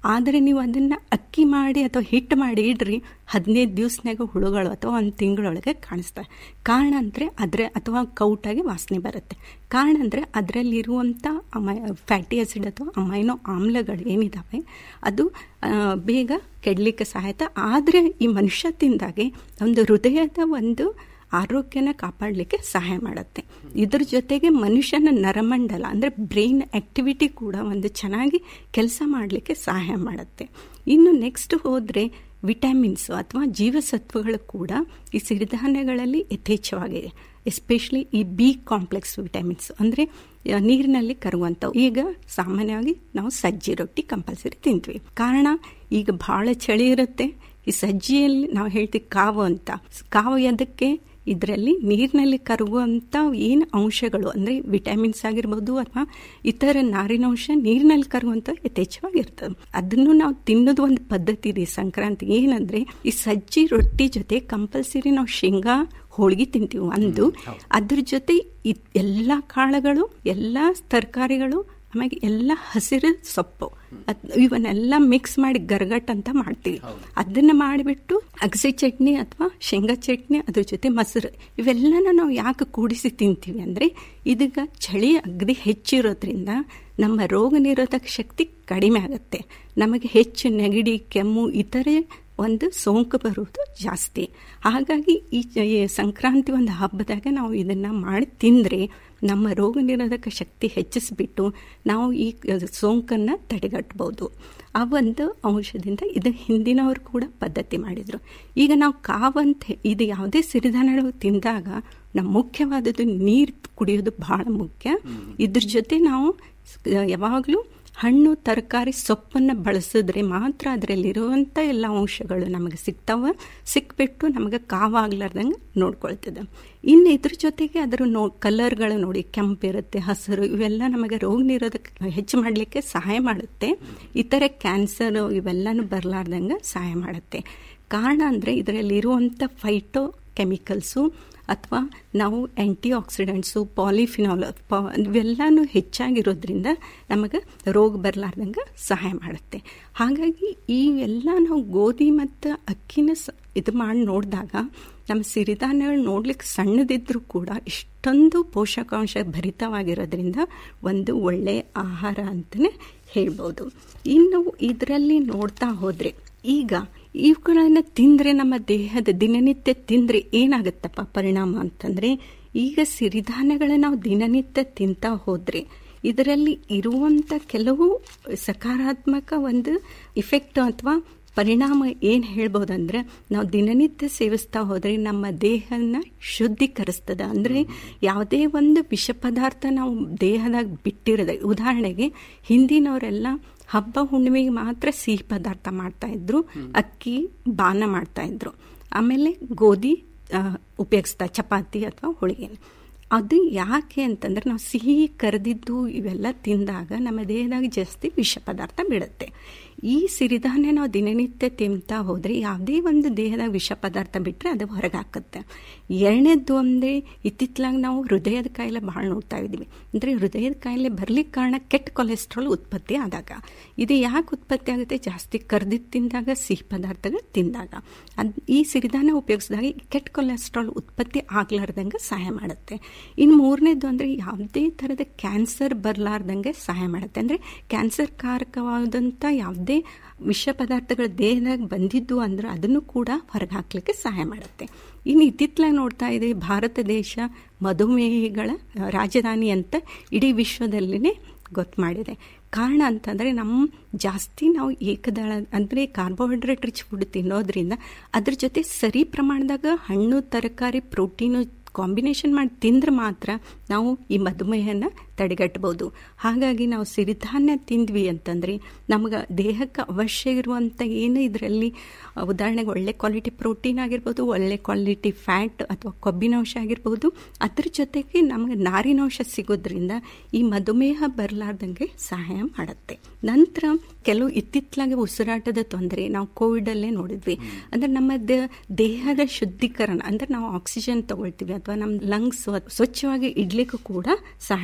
ಆದರೆ ನೀವು ಅದನ್ನು ಅಕ್ಕಿ ಮಾಡಿ ಅಥವಾ ಹಿಟ್ಟು ಮಾಡಿ ಇಡ್ರಿ ಹದಿನೈದು ದಿವಸನಾಗ ಹುಳುಗಳು ಅಥವಾ ಒಂದು ತಿಂಗಳೊಳಗೆ ಕಾಣಿಸ್ತವೆ ಕಾರಣ ಅಂದರೆ ಅದರ ಅಥವಾ ಕೌಟಾಗಿ ವಾಸನೆ ಬರುತ್ತೆ ಕಾರಣ ಅಂದರೆ ಅದರಲ್ಲಿರುವಂಥ ಅಮೈ ಫ್ಯಾಟಿ ಆಸಿಡ್ ಅಥವಾ ಅಮೈನೋ ಆಮ್ಲಗಳು ಏನಿದ್ದಾವೆ ಅದು ಆ, ಬೇಗ ಕೆಡಲಿಕ್ಕೆ ಸಹಾಯತ ಆದರೆ ಈ ಮನುಷ್ಯ ತಿಂದಾಗೆ ಒಂದು ಹೃದಯದ ಒಂದು ಆರೋಗ್ಯನ ಕಾಪಾಡಲಿಕ್ಕೆ ಸಹಾಯ ಮಾಡುತ್ತೆ ಇದ್ರ ಜೊತೆಗೆ ಮನುಷ್ಯನ ನರಮಂಡಲ ಅಂದರೆ ಬ್ರೈನ್ ಆಕ್ಟಿವಿಟಿ ಕೂಡ ಒಂದು ಚೆನ್ನಾಗಿ ಕೆಲಸ ಮಾಡಲಿಕ್ಕೆ ಸಹಾಯ ಮಾಡುತ್ತೆ ಇನ್ನು ನೆಕ್ಸ್ಟ್ ಹೋದರೆ ವಿಟಮಿನ್ಸ್ ಅಥವಾ ಜೀವಸತ್ವಗಳು ಕೂಡ ಈ ಸಿರಿಧಾನ್ಯಗಳಲ್ಲಿ ಯಥೇಚ್ಛವಾಗಿದೆ ಎಸ್ಪೆಷಲಿ ಈ ಬಿ ಕಾಂಪ್ಲೆಕ್ಸ್ ವಿಟಮಿನ್ಸ್ ಅಂದರೆ ನೀರಿನಲ್ಲಿ ಕರುವಂಥವು ಈಗ ಸಾಮಾನ್ಯವಾಗಿ ನಾವು ಸಜ್ಜಿ ರೊಟ್ಟಿ ಕಂಪಲ್ಸರಿ ತಿಂತೀವಿ ಕಾರಣ ಈಗ ಬಹಳ ಚಳಿ ಇರುತ್ತೆ ಈ ಸಜ್ಜಿಯಲ್ಲಿ ನಾವು ಹೇಳ್ತೀವಿ ಕಾವು ಅಂತ ಕಾವು ಎದಕ್ಕೆ ಇದರಲ್ಲಿ ನೀರಿನಲ್ಲಿ ಕರಗುವಂಥ ಏನು ಅಂಶಗಳು ಅಂದರೆ ವಿಟಮಿನ್ಸ್ ಆಗಿರ್ಬೋದು ಅಥವಾ ಇತರ ನಾರಿನಾಂಶ ನೀರಿನಲ್ಲಿ ಕರಗುವಂಥ ಯಥೇಚ್ಛವಾಗಿರ್ತದೆ ಅದನ್ನು ನಾವು ತಿನ್ನೋದು ಒಂದು ಪದ್ಧತಿ ರೀ ಸಂಕ್ರಾಂತಿ ಏನಂದ್ರೆ ಈ ಸಜ್ಜಿ ರೊಟ್ಟಿ ಜೊತೆ ಕಂಪಲ್ಸರಿ ನಾವು ಶೇಂಗಾ ಹೋಳಿಗೆ ತಿಂತೀವಿ ಒಂದು ಅದ್ರ ಜೊತೆ ಇ- ಎಲ್ಲ ಕಾಳುಗಳು ಎಲ್ಲ ತರಕಾರಿಗಳು ಆಮೇಲೆ ಎಲ್ಲ ಹಸಿರು ಸೊಪ್ಪು ಅದ್ ಇವನ್ನೆಲ್ಲ ಮಿಕ್ಸ್ ಮಾಡಿ ಗರ್ಗಟ್ ಅಂತ ಮಾಡ್ತೀವಿ ಅದನ್ನ ಮಾಡಿಬಿಟ್ಟು ಅಗಸೆ ಚಟ್ನಿ ಅಥವಾ ಶೇಂಗಾ ಚಟ್ನಿ ಅದ್ರ ಜೊತೆ ಮೊಸರು ಇವೆಲ್ಲನ ನಾವು ಯಾಕೆ ಕೂಡಿಸಿ ತಿಂತೀವಿ ಅಂದರೆ ಇದೀಗ ಚಳಿ ಅಗದಿ ಹೆಚ್ಚಿರೋದ್ರಿಂದ ನಮ್ಮ ರೋಗ ನಿರೋಧಕ ಶಕ್ತಿ ಕಡಿಮೆ ಆಗುತ್ತೆ ನಮಗೆ ಹೆಚ್ಚು ನೆಗಡಿ ಕೆಮ್ಮು ಇತರೆ ಒಂದು ಸೋಂಕು ಬರುವುದು ಜಾಸ್ತಿ ಹಾಗಾಗಿ ಈ ಚ- ಈ ಸಂಕ್ರಾಂತಿ ಒಂದು ಹಬ್ಬದಾಗ ನಾವು ಇದನ್ನು ಮಾಡಿ ತಿಂದರೆ ನಮ್ಮ ರೋಗ ನಿರೋಧಕ ಶಕ್ತಿ ಹೆಚ್ಚಿಸಿಬಿಟ್ಟು ನಾವು ಈ ಸೋಂಕನ್ನು ತಡೆಗಟ್ಟಬಹುದು ಆ ಒಂದು ಅಂಶದಿಂದ ಇದು ಹಿಂದಿನವರು ಕೂಡ ಪದ್ಧತಿ ಮಾಡಿದರು ಈಗ ನಾವು ಕಾವಂತ ಇದು ಯಾವುದೇ ಸಿರಿಧಾನ್ಯಗಳು ತಿಂದಾಗ ನಮ್ಮ ಮುಖ್ಯವಾದದ್ದು ನೀರು ಕುಡಿಯೋದು ಬಹಳ ಮುಖ್ಯ ಇದ್ರ ಜೊತೆ ನಾವು ಯಾವಾಗಲೂ ಹಣ್ಣು ತರಕಾರಿ ಸೊಪ್ಪನ್ನು ಬಳಸಿದ್ರೆ ಮಾತ್ರ ಅದರಲ್ಲಿರುವಂಥ ಎಲ್ಲ ಅಂಶಗಳು ನಮಗೆ ಸಿಗ್ತಾವ ಸಿಕ್ಬಿಟ್ಟು ನಮಗೆ ಕಾವಾಗ್ಲಾರ್ದಂಗೆ ನೋಡ್ಕೊಳ್ತದೆ ಇನ್ನು ಇದ್ರ ಜೊತೆಗೆ ಅದರ ನೋ ಕಲರ್ಗಳು ನೋಡಿ ಕೆಂಪಿರುತ್ತೆ ಹಸಿರು ಇವೆಲ್ಲ ನಮಗೆ ರೋಗ ನಿರೋಧಕ ಹೆಚ್ಚು ಮಾಡಲಿಕ್ಕೆ ಸಹಾಯ ಮಾಡುತ್ತೆ ಇತರ ಕ್ಯಾನ್ಸರ್ ಇವೆಲ್ಲನೂ ಬರಲಾರ್ದಂಗೆ ಸಹಾಯ ಮಾಡುತ್ತೆ ಕಾರಣ ಅಂದರೆ ಇದರಲ್ಲಿರುವಂಥ ಫೈಟೋ ಕೆಮಿಕಲ್ಸು ಅಥವಾ ನಾವು ಆ್ಯಂಟಿ ಆಕ್ಸಿಡೆಂಟ್ಸು ಪಾಲಿಫಿನಾಲ್ ಪಾ ಇವೆಲ್ಲನೂ ಹೆಚ್ಚಾಗಿರೋದ್ರಿಂದ ನಮಗೆ ರೋಗ ಬರಲಾರ್ದಂಗೆ ಸಹಾಯ ಮಾಡುತ್ತೆ ಹಾಗಾಗಿ ಈ ಎಲ್ಲ ನಾವು ಗೋಧಿ ಮತ್ತು ಅಕ್ಕಿನ ಸ ಇದು ಮಾಡಿ ನೋಡಿದಾಗ ನಮ್ಮ ಸಿರಿಧಾನ್ಯಗಳು ನೋಡ್ಲಿಕ್ಕೆ ಸಣ್ಣದಿದ್ರೂ ಕೂಡ ಇಷ್ಟೊಂದು ಪೋಷಕಾಂಶ ಭರಿತವಾಗಿರೋದ್ರಿಂದ ಒಂದು ಒಳ್ಳೆಯ ಆಹಾರ ಅಂತಲೇ ಹೇಳ್ಬೋದು ಇನ್ನು ಇದರಲ್ಲಿ ನೋಡ್ತಾ ಹೋದರೆ ಈಗ ಇವುಗಳನ್ನು ತಿಂದರೆ ನಮ್ಮ ದೇಹದ ದಿನನಿತ್ಯ ತಿಂದರೆ ಏನಾಗುತ್ತಪ್ಪ ಪರಿಣಾಮ ಅಂತಂದರೆ ಈಗ ಸಿರಿಧಾನ್ಯಗಳನ್ನ ನಾವು ದಿನನಿತ್ಯ ತಿಂತಾ ಹೋದರೆ ಇದರಲ್ಲಿ ಇರುವಂಥ ಕೆಲವು ಸಕಾರಾತ್ಮಕ ಒಂದು ಇಫೆಕ್ಟ್ ಅಥವಾ ಪರಿಣಾಮ ಏನು ಹೇಳ್ಬೋದಂದ್ರೆ ನಾವು ದಿನನಿತ್ಯ ಸೇವಿಸ್ತಾ ಹೋದರೆ ನಮ್ಮ ದೇಹನ ಶುದ್ಧೀಕರಿಸ್ತದೆ ಅಂದರೆ ಯಾವುದೇ ಒಂದು ವಿಷ ಪದಾರ್ಥ ನಾವು ದೇಹದಾಗ ಬಿಟ್ಟಿರೋದ ಉದಾಹರಣೆಗೆ ಹಿಂದಿನವರೆಲ್ಲ ಹಬ್ಬ ಹುಣ್ಣಿಮೆಗೆ ಮಾತ್ರ ಸಿಹಿ ಪದಾರ್ಥ ಮಾಡ್ತಾ ಇದ್ರು ಅಕ್ಕಿ ಬಾನ ಮಾಡ್ತಾ ಇದ್ರು ಆಮೇಲೆ ಗೋಧಿ ಆ, ಉಪಯೋಗಿಸ್ತಾ ಚಪಾತಿ ಅಥವಾ ಹೋಳಿಗೆ ಅದು ಯಾಕೆ ಅಂತಂದ್ರೆ ನಾವು ಸಿಹಿ ಕರೆದಿದ್ದು ಇವೆಲ್ಲ ತಿಂದಾಗ ನಮ್ಮ ದೇಹದಾಗ ಜಾಸ್ತಿ ವಿಷ ಪದಾರ್ಥ ಬಿಡುತ್ತೆ ಈ ಸಿರಿಧಾನ್ಯ ನಾವು ದಿನನಿತ್ಯ ತಿಂತಾ ಹೋದರೆ ಯಾವುದೇ ಒಂದು ದೇಹದಾಗ ವಿಷ ಪದಾರ್ಥ ಬಿಟ್ಟರೆ ಅದು ಹೊರಗೆ ಹಾಕುತ್ತೆ ಎರಡನೇದ್ದು ಅಂದರೆ ಇತ್ತಿತ್ತಲಾಗ ನಾವು ಹೃದಯದ ಕಾಯಿಲೆ ಭಾಳ ನೋಡ್ತಾ ಇದ್ದೀವಿ ಅಂದರೆ ಹೃದಯದ ಕಾಯಿಲೆ ಬರ್ಲಿಕ್ಕೆ ಕಾರಣ ಕೆಟ್ಟ ಕೊಲೆಸ್ಟ್ರಾಲ್ ಉತ್ಪತ್ತಿ ಆದಾಗ ಇದು ಯಾಕೆ ಉತ್ಪತ್ತಿ ಆಗುತ್ತೆ ಜಾಸ್ತಿ ಕರ್ದಿದ್ದು ತಿಂದಾಗ ಸಿಹಿ ಪದಾರ್ಥಗಳು ತಿಂದಾಗ ಅದು ಈ ಸಿರಿಧಾನ್ಯ ಉಪಯೋಗಿಸಿದಾಗ ಈ ಕೆಟ್ಟ ಕೊಲೆಸ್ಟ್ರಾಲ್ ಉತ್ಪತ್ತಿ ಆಗ್ಲಾರ್ದಂಗೆ ಸಹಾಯ ಮಾಡುತ್ತೆ ಇನ್ನು ಮೂರನೇದು ಅಂದರೆ ಯಾವುದೇ ಥರದ ಕ್ಯಾನ್ಸರ್ ಬರಲಾರ್ದಂಗೆ ಸಹಾಯ ಮಾಡುತ್ತೆ ಅಂದರೆ ಕ್ಯಾನ್ಸರ್ ಕಾರಕವಾದಂಥ ಯಾವುದೇ ವಿಷ ಪದಾರ್ಥಗಳ ದೇಹದಾಗ ಬಂದಿದ್ದು ಅಂದ್ರೆ ಅದನ್ನು ಕೂಡ ಹೊರಗೆ ಹಾಕ್ಲಿಕ್ಕೆ ಸಹಾಯ ಮಾಡುತ್ತೆ ಇನ್ನು ಇತ್ತಿತ್ತಲಾಗಿ ನೋಡ್ತಾ ಇದ್ದೀವಿ ಭಾರತ ದೇಶ ಮಧುಮೇಹಿಗಳ ರಾಜಧಾನಿ ಅಂತ ಇಡೀ ವಿಶ್ವದಲ್ಲಿನೇ ಗೊತ್ತು ಮಾಡಿದೆ ಕಾರಣ ಅಂತಂದರೆ ನಮ್ಮ ಜಾಸ್ತಿ ನಾವು ಏಕದಳ ಅಂದರೆ ಕಾರ್ಬೋಹೈಡ್ರೇಟ್ ರಿಚ್ ಫುಡ್ ತಿನ್ನೋದ್ರಿಂದ ಅದ್ರ ಜೊತೆ ಸರಿ ಪ್ರಮಾಣದಾಗ ಹಣ್ಣು ತರಕಾರಿ ಪ್ರೋಟೀನು ಕಾಂಬಿನೇಷನ್ ಮಾಡಿ ತಿಂದ್ರೆ ಮಾತ್ರ ನಾವು ಈ ಮಧುಮೇಹನ ತಡೆಗಟ್ಟಬಹುದು ಹಾಗಾಗಿ ನಾವು ಸಿರಿಧಾನ್ಯ ತಿಂದ್ವಿ ಅಂತಂದರೆ ನಮಗೆ ದೇಹಕ್ಕೆ ಅವಶ್ಯ ಇರುವಂಥ ಏನು ಇದರಲ್ಲಿ ಉದಾಹರಣೆಗೆ ಒಳ್ಳೆ ಕ್ವಾಲಿಟಿ ಪ್ರೋಟೀನ್ ಆಗಿರ್ಬೋದು ಒಳ್ಳೆ ಕ್ವಾಲಿಟಿ ಫ್ಯಾಟ್ ಅಥವಾ ಕೊಬ್ಬಿನಾಂಶ ಆಗಿರ್ಬೋದು ಅದ್ರ ಜೊತೆಗೆ ನಮಗೆ ನಾರಿನಾಂಶ ಸಿಗೋದ್ರಿಂದ ಈ ಮಧುಮೇಹ ಬರಲಾರ್ದಂಗೆ ಸಹಾಯ ಮಾಡುತ್ತೆ ನಂತರ ಕೆಲವು ಇತ್ತಿತ್ತಲಾಗಿ ಉಸಿರಾಟದ ತೊಂದರೆ ನಾವು ಕೋವಿಡಲ್ಲೇ ನೋಡಿದ್ವಿ ಅಂದರೆ ನಮ್ಮ ದೇ- ದೇಹದ ಶುದ್ಧೀಕರಣ ಅಂದರೆ ನಾವು ಆಕ್ಸಿಜನ್ ತಗೊಳ್ತೀವಿ ಅಥವಾ ನಮ್ಮ ಲಂಗ್ಸ್ ಸ್ವಚ್ಛವಾಗಿ ಇಡ್ಲಿಕ್ಕೂ ಕೂಡ ಸಹಾಯ ಮಾಡ್ತದೆ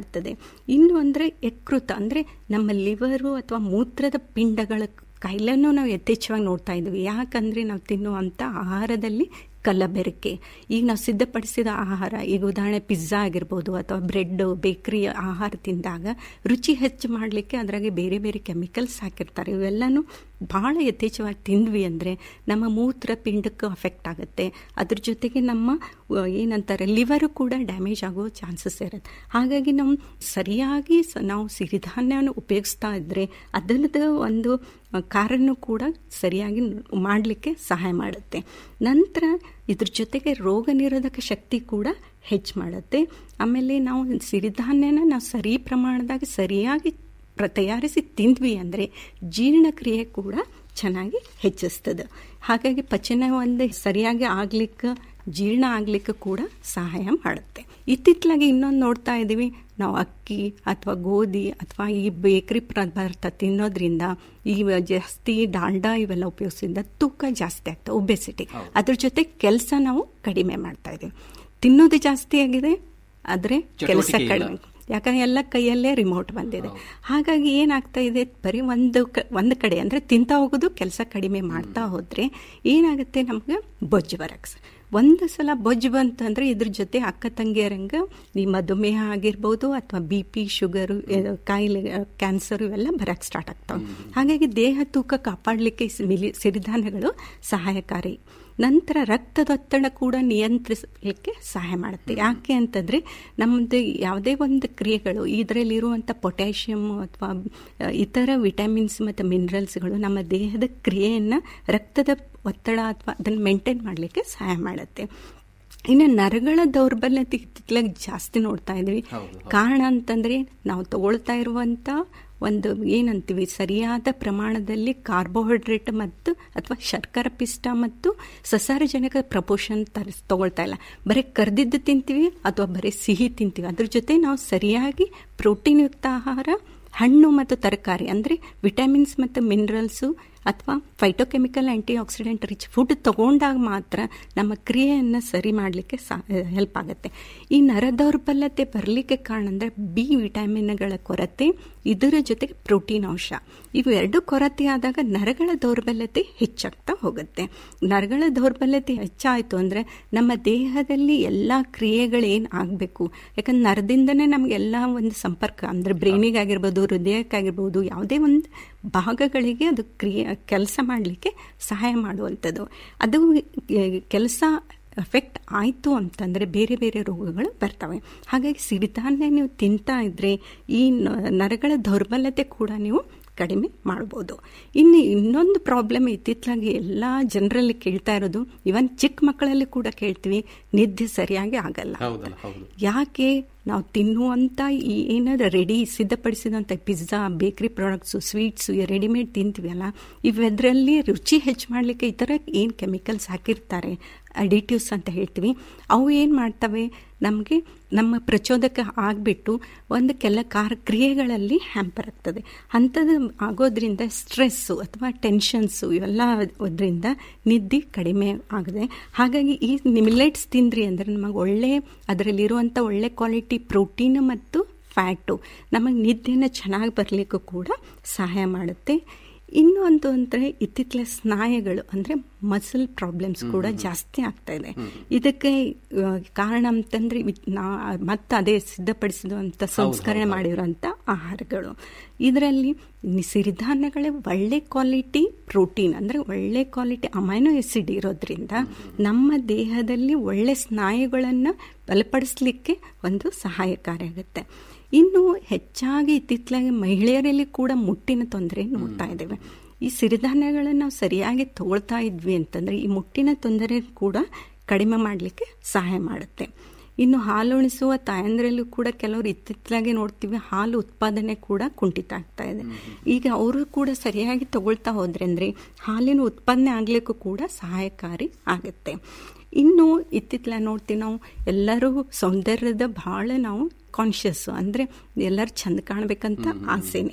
ಮಾಡ್ತದೆ ಇನ್ನು ಅಂದರೆ ಯಕೃತ ಅಂದರೆ ನಮ್ಮ ಲಿವರು ಅಥವಾ ಮೂತ್ರದ ಪಿಂಡಗಳ ಕಾಯಿಲೆನೂ ನಾವು ಯಥೇಚ್ಛವಾಗಿ ನೋಡ್ತಾ ಇದ್ವಿ ಯಾಕಂದರೆ ನಾವು ತಿನ್ನುವಂಥ ಆಹಾರದಲ್ಲಿ ಕಲಬೆರಕೆ ಈಗ ನಾವು ಸಿದ್ಧಪಡಿಸಿದ ಆಹಾರ ಈಗ ಉದಾಹರಣೆ ಪಿಜ್ಜಾ ಆಗಿರ್ಬೋದು ಅಥವಾ ಬ್ರೆಡ್ ಬೇಕರಿ ಆಹಾರ ತಿಂದಾಗ ರುಚಿ ಹೆಚ್ಚು ಮಾಡಲಿಕ್ಕೆ ಅದರಾಗೆ ಬೇರೆ ಬೇರೆ ಕೆಮಿಕಲ್ಸ್ ಹಾಕಿರ್ತಾರೆ ಇವೆಲ್ಲನೂ ಭಾಳ ಯಥೇಚ್ಛವಾಗಿ ತಿಂದ್ವಿ ಅಂದರೆ ನಮ್ಮ ಮೂತ್ರ ಪಿಂಡಕ್ಕೆ ಅಫೆಕ್ಟ್ ಆಗುತ್ತೆ ಅದ್ರ ಜೊತೆಗೆ ನಮ್ಮ ಅಹ್, ಏನಂತಾರೆ ಲಿವರು ಕೂಡ ಡ್ಯಾಮೇಜ್ ಆಗೋ ಚಾನ್ಸಸ್ ಇರುತ್ತೆ ಹಾಗಾಗಿ ನಾವು ಸರಿಯಾಗಿ ಸ- ನಾವು ಸಿರಿಧಾನ್ಯವನ್ನು ಉಪಯೋಗಿಸ್ತಾ ಇದ್ದರೆ ಅದರದ ಒಂದು ಅಹ್, ಕಾರ್ಯನೂ ಕೂಡ ಸರಿಯಾಗಿ ಮಾಡಲಿಕ್ಕೆ ಸಹಾಯ ಮಾಡುತ್ತೆ ನಂತರ ಇದ್ರ ಜೊತೆಗೆ ರೋಗ ನಿರೋಧಕ ಶಕ್ತಿ ಕೂಡ ಹೆಚ್ಚು ಮಾಡುತ್ತೆ ಆಮೇಲೆ ನಾವು ಸಿರಿಧಾನ್ಯನ ನಾವು ಸರಿ ಪ್ರಮಾಣದಾಗ ಸರಿಯಾಗಿ ಪ್ರ ತಯಾರಿಸಿ ತಿಂದ್ವಿ ಅಂದರೆ ಜೀರ್ಣಕ್ರಿಯೆ ಕೂಡ ಚೆನ್ನಾಗಿ ಹೆಚ್ಚಿಸ್ತದೆ ಹಾಗಾಗಿ ಪಚನ ಒಂದು ಸರಿಯಾಗಿ ಆಗ್ಲಿಕ್ಕೆ ಜೀರ್ಣ ಆಗ್ಲಿಕ್ಕೆ ಕೂಡ ಸಹಾಯ ಮಾಡುತ್ತೆ ಇತ್ತಿತ್ತಲಾಗಿ ಇನ್ನೊಂದು ನೋಡ್ತಾ ಇದ್ದೀವಿ ನಾವು ಅಕ್ಕಿ ಅಥವಾ ಗೋಧಿ ಅಥವಾ ಈ ಬೇಕರಿ ಪದಾರ್ಥ ತಿನ್ನೋದ್ರಿಂದ ಈ ಜಾಸ್ತಿ ಡಾಲ್ಡಾ ಇವೆಲ್ಲ ಉಪಯೋಗಿಸಿದ ತೂಕ ಜಾಸ್ತಿ ಆಗ್ತದೆ ಒಬೆಸಿಟಿ ಅದ್ರ ಜೊತೆ ಕೆಲಸ ನಾವು ಕಡಿಮೆ ಮಾಡ್ತಾ ಇದ್ದೀವಿ ತಿನ್ನೋದು ಜಾಸ್ತಿ ಆಗಿದೆ ಆದರೆ ಕೆಲಸ ಚಟುವಟಿಕೆ ಇಲ್ಲ. ಕಡಿಮೆ ಯಾಕಂದ್ರೆ ಎಲ್ಲ ಕೈಯಲ್ಲೇ ರಿಮೋಟ್ ಬಂದಿದೆ ಹಾಗಾಗಿ ಏನಾಗ್ತಾ ಇದೆ ಬರೀ ಒಂದು ಕ ಒಂದು ಕಡೆ ಅಂದರೆ ತಿಂತಾ ಹೋಗೋದು ಕೆಲಸ ಕಡಿಮೆ ಮಾಡ್ತಾ ಹೋದರೆ ಏನಾಗುತ್ತೆ ನಮ್ಗೆ ಬೊಜ್ಜು ಬರಕ್ಕೆ ಒಂದು ಸಲ ಬೊಜ್ಜು ಬಂತಂದ್ರೆ ಇದ್ರ ಜೊತೆ ಅಕ್ಕ ತಂಗಿಯರಂಗ ಈ ಮಧುಮೇಹ ಆಗಿರ್ಬೋದು ಅಥವಾ ಬಿ ಪಿ ಶುಗರು ಇದು ಕಾಯಿಲೆ ಕ್ಯಾನ್ಸರ್ ಇವೆಲ್ಲ ಬರಕ್ಕೆ ಸ್ಟಾರ್ಟ್ ಆಗ್ತಾವೆ ಹಾಗಾಗಿ ದೇಹ ತೂಕ ಕಾಪಾಡಲಿಕ್ಕೆ ಈ ಮಿಲಿ ಸಿರಿಧಾನ್ಯಗಳು ಸಹಾಯಕಾರಿ ನಂತರ ರಕ್ತದೊತ್ತಡ ಕೂಡ ನಿಯಂತ್ರಿಸಲಿಕ್ಕೆ ಸಹಾಯ ಮಾಡುತ್ತೆ ಯಾಕೆ ಅಂತಂದರೆ ನಮ್ಮದು ಯಾವುದೇ ಒಂದು ಕ್ರಿಯೆಗಳು ಇದರಲ್ಲಿರುವಂಥ ಪೊಟ್ಯಾಷಿಯಮ್ ಅಥವಾ ಇತರ ವಿಟಮಿನ್ಸ್ ಮತ್ತು ಮಿನರಲ್ಸ್ಗಳು ನಮ್ಮ ದೇಹದ ಕ್ರಿಯೆಯನ್ನು ರಕ್ತದ ಒತ್ತಡ ಅಥವಾ ಅದನ್ನು ಮೇಂಟೈನ್ ಮಾಡಲಿಕ್ಕೆ ಸಹಾಯ ಮಾಡುತ್ತೆ ಇನ್ನು ನರಗಳ ದೌರ್ಬಲ್ಯತೆ ಇತ್ತಿತ್ತಲಾಗಿ ಜಾಸ್ತಿ ನೋಡ್ತಾ ಇದ್ದೀವಿ ಕಾರಣ ಅಂತಂದರೆ ನಾವು ತಗೊಳ್ತಾ ಇರುವಂಥ ಒಂದು ಏನಂತೀವಿ ಸರಿಯಾದ ಪ್ರಮಾಣದಲ್ಲಿ ಕಾರ್ಬೋಹೈಡ್ರೇಟ್ ಮತ್ತು ಅಥವಾ ಶರ್ಕರ ಪಿಷ್ಟ ಮತ್ತು ಸಸಾರಜನಕ ಪ್ರಪೋಷನ್ ತರಿಸ್ ತಗೊಳ್ತಾ ಇಲ್ಲ ಬರೀ ಕರ್ದಿದ್ದು ತಿಂತೀವಿ ಅಥವಾ ಬರೀ ಸಿಹಿ ತಿಂತೀವಿ ಅದ್ರ ಜೊತೆ ನಾವು ಸರಿಯಾಗಿ ಪ್ರೋಟೀನ್ ಯುಕ್ತ ಆಹಾರ ಹಣ್ಣು ಮತ್ತು ತರಕಾರಿ ಅಂದರೆ ವಿಟಮಿನ್ಸ್ ಮತ್ತು ಮಿನರಲ್ಸು ಅಥವಾ phytochemical antioxidant rich food ತಗೊಂಡಾಗ ಮಾತ್ರ ನಮ್ಮ ಕ್ರಿಯೆಯನ್ನು ಸರಿ ಮಾಡಲಿಕ್ಕೆ ಸಾ ಹೆಲ್ಪ್ ಆಗುತ್ತೆ ಈ ನರ ದೌರ್ಬಲ್ಯತೆ ಬರಲಿಕ್ಕೆ ಕಾರಣ ಅಂದರೆ ಬಿ ವಿಟಮಿನ್ಗಳ ಕೊರತೆ ಇದರ ಜೊತೆಗೆ ಪ್ರೋಟೀನ್ ಅಂಶ ಇವೆರಡು ಕೊರತೆ ಆದಾಗ ನರಗಳ ದೌರ್ಬಲ್ಯತೆ ಹೆಚ್ಚಾಗ್ತಾ ಹೋಗುತ್ತೆ ನರಗಳ ದೌರ್ಬಲ್ಯತೆ ಹೆಚ್ಚಾಯಿತು ಅಂದರೆ ನಮ್ಮ ದೇಹದಲ್ಲಿ ಎಲ್ಲ ಕ್ರಿಯೆಗಳೇನು ಆಗಬೇಕು ಯಾಕಂದ್ರೆ ನರದಿಂದನೇ ನಮಗೆಲ್ಲ ಒಂದು ಸಂಪರ್ಕ ಅಂದರೆ ಬ್ರೈನಿಗಾಗಿರ್ಬೋದು ಹೃದಯಕ್ಕಾಗಿರ್ಬೋದು ಯಾವುದೇ ಒಂದು ಭಾಗಗಳಿಗೆ ಅದು ಕ್ರಿಯೆ ಕೆಲಸ ಮಾಡಲಿಕ್ಕೆ ಸಹಾಯ ಮಾಡುವಂಥದ್ದು ಅದು ಕೆಲಸ ಎಫೆಕ್ಟ್ ಆಯಿತು ಅಂತಂದರೆ ಬೇರೆ ಬೇರೆ ರೋಗಗಳು ಬರ್ತವೆ ಹಾಗಾಗಿ ಸಿರಿಧಾನ್ಯ ನೀವು ತಿಂತಾ ಇದ್ದರೆ ಈ ನ- ನರಗಳ ದೌರ್ಬಲ್ಯತೆ ಕೂಡ ನೀವು ಕಡಿಮೆ ಮಾಡ್ಬೋದು ಇನ್ನು ಇನ್ನೊಂದು ಪ್ರಾಬ್ಲಮ್ ಇತ್ತಿತ್ತಲಾಗಿ ಎಲ್ಲ ಜನರಲ್ಲಿ ಕೇಳ್ತಾ ಇರೋದು ಇವನ್ ಚಿಕ್ಕ ಮಕ್ಕಳಲ್ಲಿ ಕೂಡ ಕೇಳ್ತೀವಿ ನಿದ್ದೆ ಸರಿಯಾಗಿ ಆಗಲ್ಲ ಹೌದಲ್ಲ ಹೌದು ಯಾಕೆ ನಾವು ತಿನ್ನುವಂಥ ಈ ಏನಾದ್ರು ರೆಡಿ ಸಿದ್ಧಪಡಿಸಿದಂಥ pizza bakery products sweets readymade ತಿಂತೀವಲ್ಲ ಇವೆದರಲ್ಲಿ ರುಚಿ ಹೆಚ್ಚು ಮಾಡಲಿಕ್ಕೆ ಈ ಥರ ಏನು ಕೆಮಿಕಲ್ಸ್ ಹಾಕಿರ್ತಾರೆ ಅಡಿಟಿವ್ಸ್ ಅಂತ ಹೇಳ್ತೀವಿ ಅವು ಏನು ಮಾಡ್ತವೆ ನಮಗೆ ನಮ್ಮ ಪ್ರಚೋದಕ ಆಗಿಬಿಟ್ಟು ಒಂದು ಕೆಲ ಕಾರ ಕ್ರಿಯೆಗಳಲ್ಲಿ ಹ್ಯಾಂಪರ್ ಆಗ್ತದೆ ಅಂಥದ್ದು ಆಗೋದ್ರಿಂದ ಸ್ಟ್ರೆಸ್ಸು ಅಥವಾ ಟೆನ್ಷನ್ಸು ಇವೆಲ್ಲ ಅದರಿಂದ ನಿದ್ದೆ ಕಡಿಮೆ ಆಗಿದೆ ಹಾಗಾಗಿ ಈ ಮಿಲೆಟ್ಸ್ ತಿಂದ್ರಿ ಅಂದರೆ ನಮಗೆ ಒಳ್ಳೆ ಅದರಲ್ಲಿರುವಂಥ ಒಳ್ಳೆ ಕ್ವಾಲಿಟಿ ಪ್ರೋಟೀನ್ ಮತ್ತು ಫ್ಯಾಟು ನಮಗೆ ನಿದ್ದೆನ ಚೆನ್ನಾಗಿ ಬರಲಿಕ್ಕೂ ಕೂಡ ಸಹಾಯ ಮಾಡುತ್ತೆ ಇನ್ನೊಂದು ಅಂದರೆ ಇತ್ತಿತ್ತಲ ಸ್ನಾಯುಗಳು ಅಂದರೆ ಮಸಲ್ ಪ್ರಾಬ್ಲಮ್ಸ್ ಕೂಡ ಜಾಸ್ತಿ ಆಗ್ತಾ ಇದೆ ಇದಕ್ಕೆ ಆ, ಕಾರಣ ಅಂತಂದ್ರೆ ಇದ್ ನಾ ಮತ್ತೆ ಅದೇ ಸಿದ್ಧಪಡಿಸಿದಂಥ ಸಂಸ್ಕರಣೆ ಮಾಡಿರುವಂಥ ಆಹಾರಗಳು ಇದರಲ್ಲಿ ಸಿರಿಧಾನ್ಯಗಳೇ ಒಳ್ಳೆ ಕ್ವಾಲಿಟಿ ಪ್ರೋಟೀನ್ ಅಂದರೆ ಒಳ್ಳೆ ಕ್ವಾಲಿಟಿ ಅಮೈನೋ ಆಸಿಡ್ ಇರೋದ್ರಿಂದ ನಮ್ಮ ದೇಹದಲ್ಲಿ ಒಳ್ಳೆ ಸ್ನಾಯುಗಳನ್ನು ಬಲಪಡಿಸಲಿಕ್ಕೆ ಒಂದು ಸಹಾಯಕಾರಿಯಾಗುತ್ತೆ ಇನ್ನು ಹೆಚ್ಚಾಗಿ ಇತ್ತಿತ್ತಲಾಗಿ ಮಹಿಳೆಯರಲ್ಲಿ ಕೂಡ ಮುಟ್ಟಿನ ತೊಂದರೆ ನೋಡ್ತಾ ಇದ್ದೇವೆ ಈ ಸಿರಿಧಾನ್ಯಗಳನ್ನು ನಾವು ಸರಿಯಾಗಿ ತಗೊಳ್ತಾ ಇದ್ವಿ ಅಂತಂದರೆ ಈ ಮುಟ್ಟಿನ ತೊಂದರೆ ಕೂಡ ಕಡಿಮೆ ಮಾಡಲಿಕ್ಕೆ ಸಹಾಯ ಮಾಡುತ್ತೆ ಇನ್ನು ಹಾಲು ಉಣಿಸುವ ತಾಯಂದ್ರಲ್ಲೂ ಕೂಡ ಕೆಲವರು ಇತ್ತಿತ್ತಲಾಗಿ ನೋಡ್ತೀವಿ ಹಾಲು ಉತ್ಪಾದನೆ ಕೂಡ ಕುಂಠಿತ ಆಗ್ತಾ ಇದೆ ಈಗ ಅವರು ಕೂಡ ಸರಿಯಾಗಿ ತಗೊಳ್ತಾ ಹೋದ್ರೆ ಅಂದರೆ ಹಾಲಿನ ಉತ್ಪಾದನೆ ಆಗಲಿಕ್ಕೂ ಕೂಡ ಸಹಾಯಕಾರಿ ಆಗುತ್ತೆ ಇನ್ನು ಇತ್ತಿತ್ತಲ ನೋಡ್ತೀವಿ ನಾವು ಎಲ್ಲರೂ ಸೌಂದರ್ಯದ ಭಾಳ ನಾವು ಕಾನ್ಷಿಯಸ್ ಅಂದರೆ ಎಲ್ಲರೂ ಚಂದ ಕಾಣಬೇಕಂತ ಆಸೆನೆ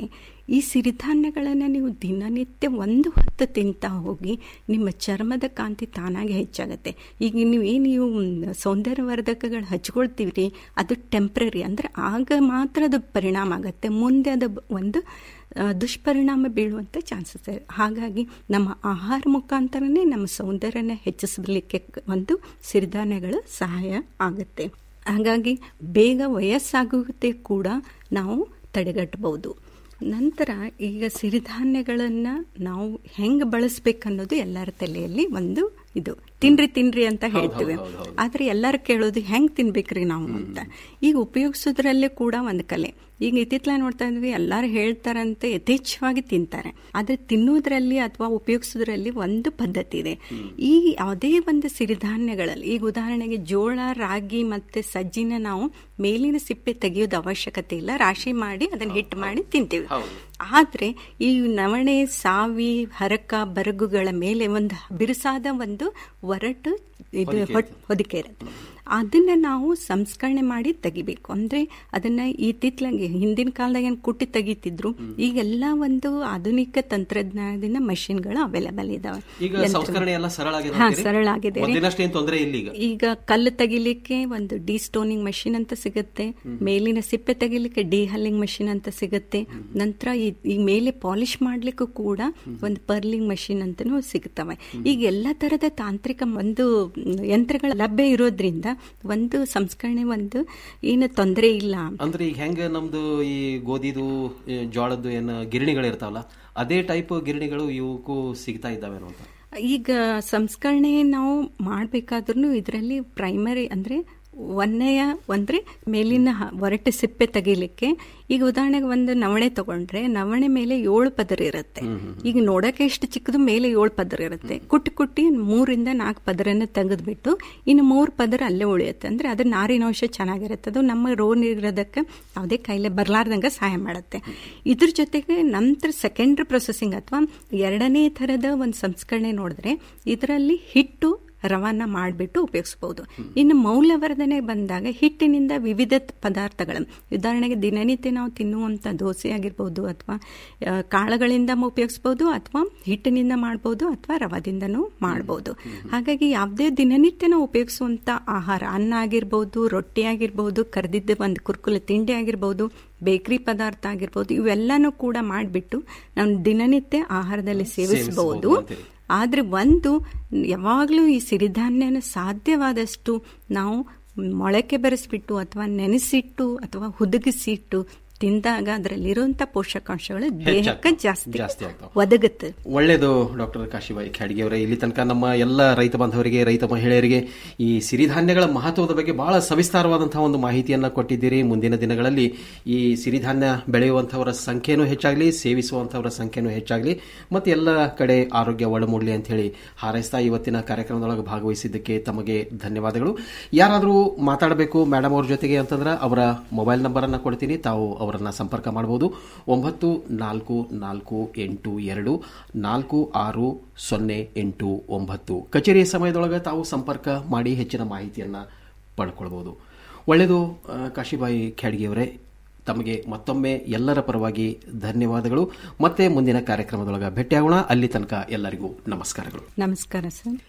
ಈ ಸಿರಿಧಾನ್ಯಗಳನ್ನು ನೀವು ದಿನನಿತ್ಯ ಒಂದು ಹೊತ್ತು ತಿಂತಾ ಹೋಗಿ ನಿಮ್ಮ ಚರ್ಮದ ಕಾಂತಿ ತಾನಾಗಿ ಹೆಚ್ಚಾಗುತ್ತೆ ಈಗ ನೀವು ಏನು ನೀವು ಸೌಂದರ್ಯವರ್ಧಕಗಳು ಹಚ್ಕೊಳ್ತೀವಿ ಅದು ಟೆಂಪ್ರರಿ ಅಂದರೆ ಆಗ ಮಾತ್ರ ಅದು ಪರಿಣಾಮ ಆಗುತ್ತೆ ಮುಂದೆ ಅದು ಒಂದು ಆ, ದುಷ್ಪರಿಣಾಮ ಬೀಳುವಂಥ ಚಾನ್ಸಸ್ ಇದೆ ಹಾಗಾಗಿ ನಮ್ಮ ಆಹಾರ ಮುಖಾಂತರನೇ ನಮ್ಮ ಸೌಂದರ್ಯನ ಹೆಚ್ಚಿಸಲಿಕ್ಕೆ ಒಂದು ಸಿರಿಧಾನ್ಯಗಳು ಸಹಾಯ ಆಗುತ್ತೆ ಹಾಗಾಗಿ ಬೇಗ ವಯಸ್ಸಾಗುತ್ತೆ ಕೂಡ ನಾವು ತಡೆಗಟ್ಟಬಹುದು ನಂತರ ಈಗ ಸಿರಿಧಾನ್ಯಗಳನ್ನು ನಾವು ಹೆಂಗೆ ಬಳಸ್ಬೇಕನ್ನೋದು ಎಲ್ಲರ ತಲೆಯಲ್ಲಿ ಒಂದು ಇದು ತಿನ್ರಿ ತಿನ್ರಿ ಅಂತ ಹೇಳ್ತೀವಿ ಆದ್ರೆ ಎಲ್ಲರೂ ಕೇಳೋದು ಹೆಂಗ್ ತಿನ್ಬೇಕ್ರಿ ನಾವು ಅಂತ ಈಗ ಉಪಯೋಗಿಸೋದ್ರಲ್ಲೇ ಕೂಡ ಒಂದು ಕಲೆ ಈಗ ಇತ್ತಿತ್ತಲ ನೋಡ್ತಾ ಇದ್ವಿ ಎಲ್ಲರೂ ಹೇಳ್ತಾರಂತೆ ಯಥೇಚ್ಛವಾಗಿ ತಿಂತಾರೆ ಆದ್ರೆ ತಿನ್ನೋದ್ರಲ್ಲಿ ಅಥವಾ ಉಪಯೋಗಿಸೋದ್ರಲ್ಲಿ ಒಂದು ಪದ್ಧತಿ ಇದೆ ಈ ಯಾವುದೇ ಒಂದು ಸಿರಿಧಾನ್ಯಗಳಲ್ಲಿ ಈಗ ಉದಾಹರಣೆಗೆ ಜೋಳ ರಾಗಿ ಮತ್ತೆ ಸಜ್ಜಿನ ನಾವು ಮೇಲಿನ ಸಿಪ್ಪೆ ತೆಗೆಯೋದು ಅವಶ್ಯಕತೆ ಇಲ್ಲ ರಾಶಿ ಮಾಡಿ ಅದನ್ನ ಹಿಟ್ಟು ಮಾಡಿ ತಿಂತೀವಿ ಆದ್ರೆ ಈ ನವಣೆ ಸಾವಿ ಹರಕ ಬರಗುಗಳ ಮೇಲೆ ಒಂದು ಬಿರುಸಾದ ಒಂದು ಒರಟು ಇದು ಹೊದಿಕೆ ಹೊಟ್- ಹೊದಿಕೆ ಇರುತ್ತೆ ಅದನ್ನ ನಾವು ಸಂಸ್ಕರಣೆ ಮಾಡಿ ತೆಗಿಬೇಕು ಅಂದ್ರೆ ಅದನ್ನ ಇತ್ತಿತ್ಲಾಗೆ ಹಿಂದಿನ ಕಾಲದಾಗ ಏನು ಕುಟ್ಟಿ ತೆಗಿತಿದ್ರು ಈಗೆಲ್ಲ ಒಂದು ಆಧುನಿಕ ತಂತ್ರಜ್ಞಾನದಿಂದ ಮಷಿನ್ಗಳು ಅವೈಲೇಬಲ್ ಇದಾವೆ ಈಗ ಯಂತ್ರ- ಸಂಸ್ಕರಣೆ ಎಲ್ಲ ಸರಳ ಆಗಿದೆ ಹಾ ಅಂತೀರಿ? ಸರಳ ಆಗಿದೆ ಮೊದಲಿನಷ್ಟೇನ್ ತೊಂದರೆ ಇಲ್ಲ ಈಗ ಈಗ ಕಲ್ಲು ತೆಗಿಲಿಕ್ಕೆ ಒಂದು ಡಿ ಸ್ಟೋನಿಂಗ್ ಮಷಿನ್ ಅಂತ ಸಿಗುತ್ತೆ ಮೇಲಿನ ಸಿಪ್ಪೆ ತೆಗಿಲಿಕ್ಕೆ ಡಿ ಹಲ್ಲಿಂಗ್ ಮಷಿನ್ ಅಂತ ಸಿಗುತ್ತೆ ನಂತರ ಈ ಈ ಮೇಲೆ ಪಾಲಿಶ್ ಮಾಡ್ಲಿಕ್ಕೂ ಕೂಡ ಒಂದು ಪರ್ಲಿಂಗ್ ಮಷಿನ್ ಅಂತಾನೂ ಸಿಗುತ್ತವೆ ಈಗ ಎಲ್ಲ ತರದ ತಾಂತ್ರಿಕ ಒಂದು ಯಂತ್ರಗಳ ಲಭ್ಯ ಇರೋದ್ರಿಂದ ಒಂದು ಸಂಸ್ಕರಣೆ ಒಂದು ಏನು ತೊಂದರೆ ಇಲ್ಲ ಅಂದ್ರೆ ಈಗ ಹೆಂಗ ನಮ್ದು ಈ ಗೋಧಿದು ಈ ಜೋಳದ್ದು ಏನ್ ಗಿರಣಿಗಳು ಇರ್ತಾವಲ್ಲ ಅದೇ ಟೈಪ್ ಗಿರಣಿಗಳು ಇವಕ್ಕೂ ಸಿಗ್ತಾ ಇದ್ದಾವೇನೋ ಅಂತ ಈಗ ಸಂಸ್ಕರಣೆ ನಾವು ಮಾಡಬೇಕಾದ್ರೂ ಇದರಲ್ಲಿ ಪ್ರೈಮರಿ ಅಂದರೆ ಒಂದನೆಯ ಅಂದ್ರೆ ಮೇಲಿನ ಹ- ಒರಟೆ ಸಿಪ್ಪೆ ತೆಗಿಲಿಕ್ಕೆ ಈಗ ಉದಾಹರಣೆಗೆ ಒಂದು ನವಣೆ ತಗೊಂಡ್ರೆ ನವಣೆ ಮೇಲೆ ಏಳು ಪದರ ಇರುತ್ತೆ ಈಗ ನೋಡಕ್ಕೆ ಎಷ್ಟು ಚಿಕ್ಕದು ಮೇಲೆ ಏಳು ಪದರ ಇರುತ್ತೆ ಕುಟ್ಟಿ ಕುಟ್ಟಿ ಮೂರಿಂದ ನಾಲ್ಕು ಪದರನ್ನ ತೆಗೆದ್ಬಿಟ್ಟು ಇನ್ನು ಮೂರು ಪದರ ಅಲ್ಲೇ ಉಳಿಯುತ್ತೆ ಅಂದ್ರೆ ಅದ್ರ ನಾರಿನಾಂಶ ಚೆನ್ನಾಗಿರುತ್ತೆ ಅದು ನಮ್ಮ ರೋಗ ನಿರೋಧಕ್ಕೆ ಯಾವುದೇ ಕಾಯಿಲೆ ಬರಲಾರ್ದಂಗೆ ಸಹಾಯ ಮಾಡುತ್ತೆ ಇದ್ರ ಜೊತೆಗೆ ನಂತರ ಸೆಕೆಂಡ್ರಿ ಪ್ರೊಸೆಸಿಂಗ್ ಅಥವಾ ಎರಡನೇ ಥರದ ಒಂದು ಸಂಸ್ಕರಣೆ ನೋಡಿದ್ರೆ ಇದರಲ್ಲಿ ಹಿಟ್ಟು ರವಾನ ಮಾಡಿಬಿಟ್ಟು ಉಪಯೋಗಿಸ್ಬೋದು ಇನ್ನು ಮೌಲ್ಯವರ್ಧನೆ ಬಂದಾಗ ಹಿಟ್ಟಿನಿಂದ ವಿವಿಧ ಪದಾರ್ಥಗಳು ಉದಾಹರಣೆಗೆ ದಿನನಿತ್ಯ ನಾವು ತಿನ್ನುವಂಥ ದೋಸೆ ಆಗಿರ್ಬೋದು ಅಥವಾ ಆ, ಕಾಳುಗಳಿಂದ ಉಪಯೋಗಿಸ್ಬೋದು ಅಥವಾ ಹಿಟ್ಟಿನಿಂದ ಮಾಡ್ಬೋದು ಅಥವಾ ರವಾದಿಂದನೂ ಮಾಡ್ಬೋದು ಹಾಗಾಗಿ ಯಾವುದೇ ದಿನನಿತ್ಯ ನಾವು ಉಪಯೋಗಿಸುವಂಥ ಆಹಾರ ಅನ್ನ ಆಗಿರ್ಬೋದು ರೊಟ್ಟಿ ಆಗಿರ್ಬೋದು ಕರೆದಿದ್ದ ಒಂದು ಕುರ್ಕುಲೆ ತಿಂಡಿ ಆಗಿರ್ಬೋದು ಬೇಕರಿ ಪದಾರ್ಥ ಆಗಿರ್ಬೋದು ಇವೆಲ್ಲನೂ ಕೂಡ ಮಾಡಿಬಿಟ್ಟು ನಾವು ದಿನನಿತ್ಯ ಆಹಾರದಲ್ಲಿ ಸೇವಿಸಬಹುದು ಅಂತೀರಿ. ಆದರೆ ಒಂದು ಯಾವಾಗಲೂ ಈ ಸಿರಿಧಾನ್ಯನ ಸಾಧ್ಯವಾದಷ್ಟು ನಾವು ಮೊಳಕೆ ಬೆರೆಸ್ಬಿಟ್ಟು ಅಥವಾ ನೆನೆಸಿಟ್ಟು ಅಥವಾ ಹುದುಗಿಸಿಟ್ಟು ತಿಂದಾಗ ಅದರಲ್ಲಿರುವಂಥ ಪೋಷಕಾಂಶಗಳು ದೇಹಕ್ಕೆ ಜಾಸ್ತಿ ಜಾಸ್ತಿ ಆಗ್ತಾವ ಒದಗುತ್ತೆ ಒಳ್ಳೆಯದು ಡಾಕ್ಟರ್ ಕಾಶಿಬಾಯಿ ಖಾಡ್ಗೆ ಅವರೇ ಇಲ್ಲಿ ತನಕ ನಮ್ಮ ಎಲ್ಲ ರೈತ ಬಾಂಧವರಿಗೆ ರೈತ ಮಹಿಳೆಯರಿಗೆ ಈ ಸಿರಿಧಾನ್ಯಗಳ ಮಹತ್ವದ ಬಗ್ಗೆ ಬಹಳ ಸವಿಸ್ತಾರವಾದಂತಹ ಒಂದು ಮಾಹಿತಿಯನ್ನ ಕೊಟ್ಟಿದ್ದೀರಿ ಮುಂದಿನ ದಿನಗಳಲ್ಲಿ ಈ ಸಿರಿಧಾನ್ಯ ಬೆಳೆಯುವಂತಹವರ ಸಂಖ್ಯೆನೂ ಹೆಚ್ಚಾಗಲಿ ಸೇವಿಸುವಂತಹವರ ಸಂಖ್ಯೆನೂ ಹೆಚ್ಚಾಗಲಿ ಮತ್ತೆ ಎಲ್ಲ ಕಡೆ ಆರೋಗ್ಯ ಒಳಮೂಡಲಿ ಅಂತ ಹೇಳಿ ಹಾರೈಸ್ತಾ ಇವತ್ತಿನ ಕಾರ್ಯಕ್ರಮದೊಳಗೆ ಭಾಗವಹಿಸಿದ್ದಕ್ಕೆ ತಮಗೆ ಧನ್ಯವಾದಗಳು ಯಾರಾದರೂ ಮಾತಾಡಬೇಕು ಮೇಡಮ್ ಅವ್ರ ಜೊತೆಗೆ ಅಂತಂದ್ರೆ ಅವರ ಮೊಬೈಲ್ ನಂಬರ್ ಅನ್ನ ಕೊಡ್ತೀನಿ ತಾವು ಅವರನ್ನ ಸಂಪರ್ಕ ಮಾಡಬಹುದು ಒಂಬತ್ತು ನಾಲ್ಕು ನಾಲ್ಕು ಎಂಟು ಎರಡು ನಾಲ್ಕು ಆರು ಸೊನ್ನೆ ಎಂಟು ಒಂಬತ್ತು ಕಚೇರಿಯ ಸಮಯದೊಳಗೆ ತಾವು ಸಂಪರ್ಕ ಮಾಡಿ ಹೆಚ್ಚಿನ ಮಾಹಿತಿಯನ್ನ ಪಡ್ಕೊಳ್ಬಹುದು ಒಳ್ಳೆಯದು ಆ, ಕಾಶಿಬಾಯಿ ಖ್ಯಾಡ್ಗಿಯವರೇ ತಮಗೆ ಮತ್ತೊಮ್ಮೆ ಎಲ್ಲರ ಪರವಾಗಿ ಧನ್ಯವಾದಗಳು ಮತ್ತೆ ಮುಂದಿನ ಕಾರ್ಯಕ್ರಮದೊಳಗೆ ಭೇಟಿಯಾಗೋಣ ಅಲ್ಲಿ ತನಕ ಎಲ್ಲರಿಗೂ ನಮಸ್ಕಾರಗಳು ನಮಸ್ಕಾರ ಸರ್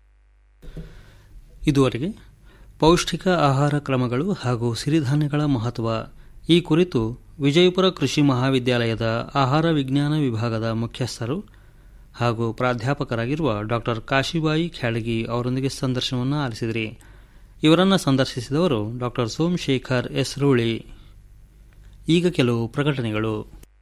ಇದುವರೆಗೆ ಪೌಷ್ಟಿಕ ಆಹಾರ ಕ್ರಮಗಳು ಹಾಗೂ ಸಿರಿಧಾನ್ಯಗಳ ಮಹತ್ವ ಈ ಕುರಿತು ವಿಜಯಪುರ ಕೃಷಿ ಮಹಾವಿದ್ಯಾಲಯದ ಆಹಾರ ವಿಜ್ಞಾನ ವಿಭಾಗದ ಮುಖ್ಯಸ್ಥರು ಹಾಗೂ ಪ್ರಾಧ್ಯಾಪಕರಾಗಿರುವ ಡಾಕ್ಟರ್ ಕಾಶಿಬಾಯಿ ಖ್ಯಾಳಗಿ ಅವರೊಂದಿಗೆ ಸಂದರ್ಶನವನ್ನು ಆಲಿಸಿದ್ರಿ ಇವರನ್ನು ಸಂದರ್ಶಿಸಿದವರು ಡಾಕ್ಟರ್ ಸೋಮಶೇಖರ್ ಎಸ್ ರೂಳಿ ಈಗ ಕೆಲವು ಪ್ರಕಟಣೆಗಳು